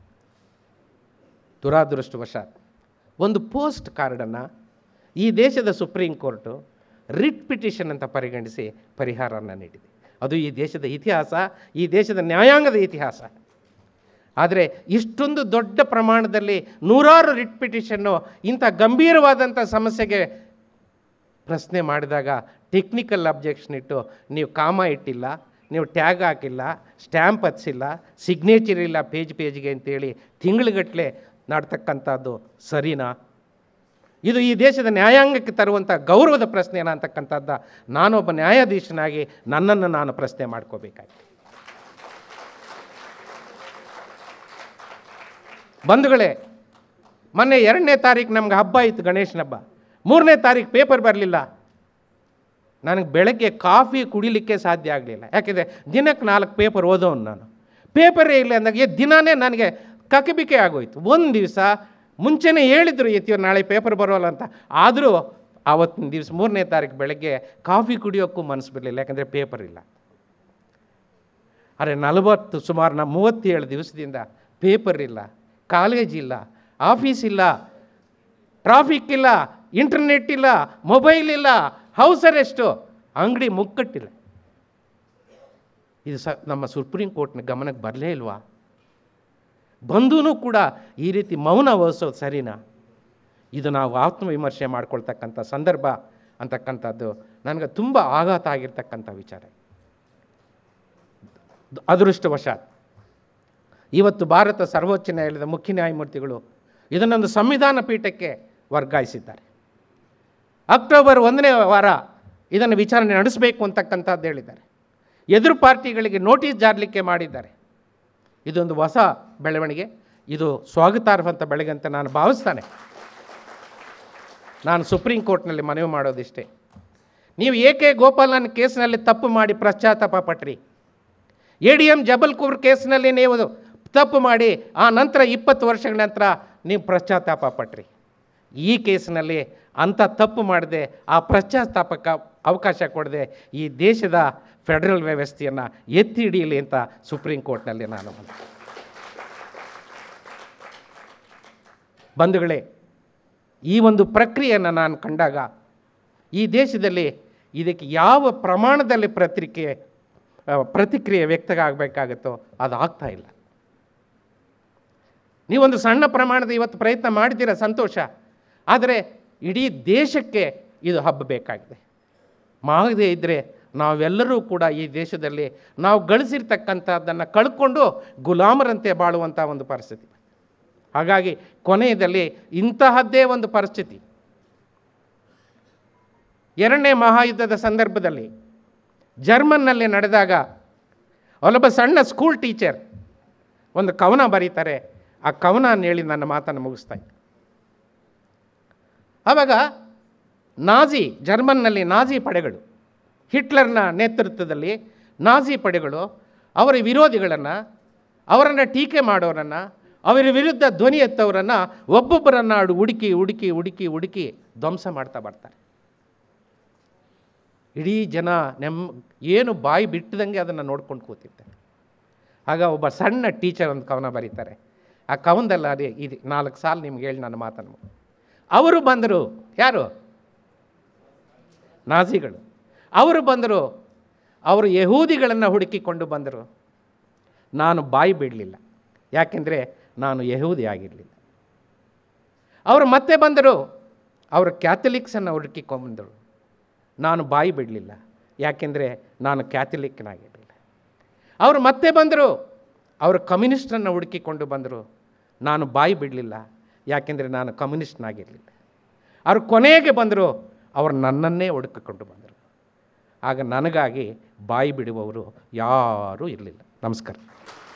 ದುರಾದೃಷ್ಟವಶಾತ್ ಒಂದು ಪೋಸ್ಟ್ ಕಾರ್ಡನ್ನು ಈ ದೇಶದ ಸುಪ್ರೀಂ ಕೋರ್ಟು ರಿಟ್ ಪಿಟಿಷನ್ ಅಂತ ಪರಿಗಣಿಸಿ ಪರಿಹಾರವನ್ನು ನೀಡಿದೆ ಅದು ಈ ದೇಶದ ಇತಿಹಾಸ ಈ ದೇಶದ ನ್ಯಾಯಾಂಗದ ಇತಿಹಾಸ ಆದರೆ ಇಷ್ಟೊಂದು ದೊಡ್ಡ ಪ್ರಮಾಣದಲ್ಲಿ ನೂರಾರು ರಿಟ್ ಪಿಟಿಷನ್ನು ಇಂಥ ಗಂಭೀರವಾದಂಥ ಸಮಸ್ಯೆಗೆ ಪ್ರಶ್ನೆ ಮಾಡಿದಾಗ ಟೆಕ್ನಿಕಲ್ ಅಬ್ಜೆಕ್ಷನ್ ಇಟ್ಟು ನೀವು ಕಾಮ ಇಟ್ಟಿಲ್ಲ ನೀವು ಟ್ಯಾಗ್ ಹಾಕಿಲ್ಲ ಸ್ಟ್ಯಾಂಪ್ ಹಚ್ಚಿಲ್ಲ ಸಿಗ್ನೇಚರ್ ಇಲ್ಲ ಪೇಜ್ ಪೇಜ್ಗೆ ಅಂತೇಳಿ ತಿಂಗಳುಗಟ್ಟಲೆ ನಾಡ್ತಕ್ಕಂಥದ್ದು ಸರಿನಾ ಇದು ಈ ದೇಶದ ನ್ಯಾಯಾಂಗಕ್ಕೆ ತರುವಂಥ ಗೌರವದ ಪ್ರಶ್ನೆನ ಅಂತಕ್ಕಂಥದ್ದು ನಾನೊಬ್ಬ ನ್ಯಾಯಾಧೀಶನಾಗಿ ನನ್ನನ್ನು ನಾನು ಪ್ರಶ್ನೆ ಮಾಡ್ಕೋಬೇಕಾಗಿದೆ ಬಂಧುಗಳೇ ಮೊನ್ನೆ ಎರಡನೇ ತಾರೀಕು ನಮ್ಗೆ ಹಬ್ಬ ಇತ್ತು ಗಣೇಶನ ಹಬ್ಬ ಮೂರನೇ ತಾರೀಕು ಪೇಪರ್ ಬರಲಿಲ್ಲ ನನಗೆ ಬೆಳಗ್ಗೆ ಕಾಫಿ ಕುಡಿಲಿಕ್ಕೆ ಸಾಧ್ಯ ಆಗಲಿಲ್ಲ ಯಾಕೆಂದರೆ ದಿನಕ್ಕೆ ನಾಲ್ಕು ಪೇಪರ್ ಓದೋನು ನಾನು ಪೇಪರೇ ಇಲ್ಲ ಅಂದಾಗ ದಿನಾನೇ ನನಗೆ ಕಕಬಿಕೆ ಆಗೋಯ್ತು ಒಂದು ದಿವಸ ಮುಂಚೆನೇ ಹೇಳಿದ್ರು ಎತ್ತಿಯೋ ನಾಳೆ ಪೇಪರ್ ಬರೋಲ್ಲ ಅಂತ ಆದರೂ ಆವತ್ತಿನ ದಿವಸ ಮೂರನೇ ತಾರೀಕು ಬೆಳಗ್ಗೆ ಕಾಫಿ ಕುಡಿಯೋಕ್ಕೂ ಮನಸ್ಸು ಬರಲಿಲ್ಲ ಯಾಕಂದರೆ ಪೇಪರ್ ಇಲ್ಲ ಅರೆ ನಲವತ್ತು ಸುಮಾರು ನಾ ಮೂವತ್ತೇಳು ದಿವಸದಿಂದ ಪೇಪರ್ ಇಲ್ಲ ಕಾಲೇಜ್ ಇಲ್ಲ ಆಫೀಸ್ ಇಲ್ಲ ಟ್ರಾಫಿಕ್ ಇಲ್ಲ ಇಂಟರ್ನೆಟ್ ಇಲ್ಲ ಮೊಬೈಲ್ ಇಲ್ಲ ಹೌಸ್ ಅರೆಸ್ಟು ಅಂಗಡಿ ಮುಕ್ಕಟ್ಟಿಲ್ಲ ಇದು ಸ ನಮ್ಮ ಸುಪ್ರೀಂ ಕೋರ್ಟ್ನ ಗಮನಕ್ಕೆ ಬರಲೇ ಇಲ್ವಾ ಬಂದೂ ಕೂಡ ಈ ರೀತಿ ಮೌನ ವಹಿಸೋದು ಸರಿನಾ ಇದು ನಾವು ಆತ್ಮವಿಮರ್ಶೆ ಮಾಡ್ಕೊಳ್ತಕ್ಕಂಥ ಸಂದರ್ಭ ಅಂತಕ್ಕಂಥದ್ದು ನನಗೆ ತುಂಬ ಆಘಾತ ಆಗಿರ್ತಕ್ಕಂಥ ವಿಚಾರ ಅದೃಷ್ಟವಶಾತ್ ಇವತ್ತು ಭಾರತ ಸರ್ವೋಚ್ಚ ನ್ಯಾಯಾಲಯದ ಮುಖ್ಯ ನ್ಯಾಯಮೂರ್ತಿಗಳು ಇದನ್ನೊಂದು ಸಂವಿಧಾನ ಪೀಠಕ್ಕೆ ವರ್ಗಾಯಿಸಿದ್ದಾರೆ ಅಕ್ಟೋಬರ್ ಒಂದನೇ ವಾರ ಇದನ್ನು ವಿಚಾರಣೆ ನಡೆಸಬೇಕು ಅಂತಕ್ಕಂಥದ್ದು ಹೇಳಿದ್ದಾರೆ ಎದುರು ಪಾರ್ಟಿಗಳಿಗೆ ನೋಟಿಸ್ ಜಾರಲಿಕ್ಕೆ ಮಾಡಿದ್ದಾರೆ ಇದೊಂದು ಹೊಸ ಬೆಳವಣಿಗೆ ಇದು ಸ್ವಾಗತಾರ್ಹಂತ ಬೆಳಗ್ಗೆ ಅಂತ ನಾನು ಭಾವಿಸ್ತಾನೆ ನಾನು ಸುಪ್ರೀಂ ಕೋರ್ಟ್ನಲ್ಲಿ ಮನವಿ ಮಾಡೋದಿಷ್ಟೇ ನೀವು ಏಕೆ ಗೋಪಾಲನ್ ಕೇಸ್ನಲ್ಲಿ ತಪ್ಪು ಮಾಡಿ ಪಶ್ಚಾತ್ತಾಪ ಪಟ್ರಿ ಎ ಡಿ ಎಮ್ ಜಬಲ್ಪುರ್ ಕೇಸ್ನಲ್ಲಿ ನೀವು ತಪ್ಪು ಮಾಡಿ ಆ ನಂತರ ಇಪ್ಪತ್ತು ವರ್ಷಗಳ ನಂತರ ನೀವು ಪಶ್ಚಾತ್ತಾಪ ಪಟ್ರಿ ಈ ಕೇಸ್ನಲ್ಲಿ ಅಂಥ ತಪ್ಪು ಮಾಡದೆ ಆ ಪಶ್ಚಾತ್ತಾಪಕ್ಕೆ ಅವಕಾಶ ಕೊಡದೆ ಈ ದೇಶದ ಫೆಡರಲ್ ವ್ಯವಸ್ಥೆಯನ್ನು ಎತ್ತಿ ಹಿಡಿಯಲಿ ಅಂತ ಸುಪ್ರೀಂ ಕೋರ್ಟ್ನಲ್ಲಿ ನಾನು ಬಂದೆ. ಬಂಧುಗಳೇ ಈ ಒಂದು ಪ್ರಕ್ರಿಯೆಯನ್ನು ನಾನು ಕಂಡಾಗ ಈ ದೇಶದಲ್ಲಿ ಇದಕ್ಕೆ ಯಾವ ಪ್ರಮಾಣದಲ್ಲಿ ಪ್ರತಿಕ್ರಿಯೆ ಆ, ಪ್ರತಿಕ್ರಿಯೆ ವ್ಯಕ್ತ ಆಗಬೇಕಾಗುತ್ತೋ ಅದು ಆಗ್ತಾ ಇಲ್ಲ ನೀವೊಂದು ಸಣ್ಣ ಪ್ರಮಾಣದ ಇವತ್ತು ಪ್ರಯತ್ನ ಮಾಡಿದ್ದೀರ ಸಂತೋಷ ಆದರೆ ಇಡೀ ದೇಶಕ್ಕೆ ಇದು ಹಬ್ಬಬೇಕಾಗಿದೆ ಮಾಡದೇ ಇದ್ದರೆ ನಾವೆಲ್ಲರೂ ಕೂಡ ಈ ದೇಶದಲ್ಲಿ ನಾವು ಗಳಿಸಿರ್ತಕ್ಕಂಥದ್ದನ್ನು ಕಳ್ಕೊಂಡು ಗುಲಾಮರಂತೆ ಬಾಳುವಂಥ ಒಂದು ಪರಿಸ್ಥಿತಿ ಹಾಗಾಗಿ ಕೊನೆಯದಲ್ಲಿ ಇಂತಹದ್ದೇ ಒಂದು ಪರಿಸ್ಥಿತಿ ಎರಡನೇ ಮಹಾಯುದ್ಧದ ಸಂದರ್ಭದಲ್ಲಿ ಜರ್ಮನ್ನಲ್ಲಿ ನಡೆದಾಗ ಅಲ್ಲೊಬ್ಬ ಸಣ್ಣ ಸ್ಕೂಲ್ ಟೀಚರ್ ಒಂದು ಕವನ ಬರೀತಾರೆ ಆ ಕವನ ಹೇಳಿ ನನ್ನ ಮಾತನ್ನು ಮುಗಿಸ್ತಾ ಇದ್ದೆ ಆವಾಗ ನಾಜಿ ಜರ್ಮನ್ನಲ್ಲಿ ನಾಜಿ ಪಡೆಗಳು ಹಿಟ್ಲರ್ನ ನೇತೃತ್ವದಲ್ಲಿ ನಾಜಿ ಪಡೆಗಳು ಅವರ ವಿರೋಧಿಗಳನ್ನು ಅವರನ್ನು ಟೀಕೆ ಮಾಡೋರನ್ನು ಅವರ ವಿರುದ್ಧ ಧ್ವನಿ ಎತ್ತವರನ್ನು ಒಬ್ಬೊಬ್ಬರನ್ನು ಆಡು ಹುಡುಕಿ ಹುಡುಕಿ ಹುಡುಕಿ ಹುಡುಕಿ ಧ್ವಂಸ ಮಾಡ್ತಾ ಬರ್ತಾರೆ ಇಡೀ ಜನ ನೆಮ್ ಏನು ಬಾಯಿ ಬಿಟ್ಟದಂಗೆ ಅದನ್ನು ನೋಡ್ಕೊಂಡು ಕೂತಿರ್ತಾರೆ ಆಗ ಒಬ್ಬ ಸಣ್ಣ ಟೀಚರ್ ಒಂದು ಕವನ ಬರೀತಾರೆ ಆ ಕವನದಲ್ಲಿ ಅದೇ ಇದು ನಾಲ್ಕು ಸಾಲು ನಿಮ್ಗೆ ಹೇಳಿ ನನ್ನ ಮಾತನ್ನು ಅವರು ಬಂದರು ಯಾರು ನಾಜಿಗಳು ಅವರು ಬಂದರು ಅವರು ಯಹೂದಿಗಳನ್ನು ಹುಡುಕಿಕೊಂಡು ಬಂದರು ನಾನು ಬಾಯಿ ಬಿಡಲಿಲ್ಲ ಯಾಕೆಂದರೆ ನಾನು ಯಹೂದಿ ಆಗಿರಲಿಲ್ಲ ಅವರು ಮತ್ತೆ ಬಂದರು ಅವರು ಕ್ಯಾಥಲಿಕ್ಸನ್ನು ಹುಡುಕಿಕೊಂಡ್ಬಂದರು ನಾನು ಬಾಯಿ ಬಿಡಲಿಲ್ಲ ಯಾಕೆಂದರೆ ನಾನು ಕ್ಯಾಥಲಿಕ್ನಾಗಿರಲಿಲ್ಲ ಅವರು ಮತ್ತೆ ಬಂದರು ಅವರು ಕಮ್ಯುನಿಸ್ಟನ್ನು ಹುಡುಕಿಕೊಂಡು ಬಂದರು ನಾನು ಬಾಯಿ ಬಿಡಲಿಲ್ಲ ಯಾಕೆಂದರೆ ನಾನು ಕಮ್ಯುನಿಸ್ಟ್ನಾಗಿರಲಿಲ್ಲ ಅವರು ಕೊನೆಗೆ ಬಂದರು ಅವರು ನನ್ನನ್ನೇ ಹುಡುಕಿಕೊಂಡು ಬಂದರು ಆಗ ನನಗಾಗಿ ಬಾಯಿ ಬಿಡುವವರು ಯಾರೂ ಇರಲಿಲ್ಲ ನಮಸ್ಕಾರ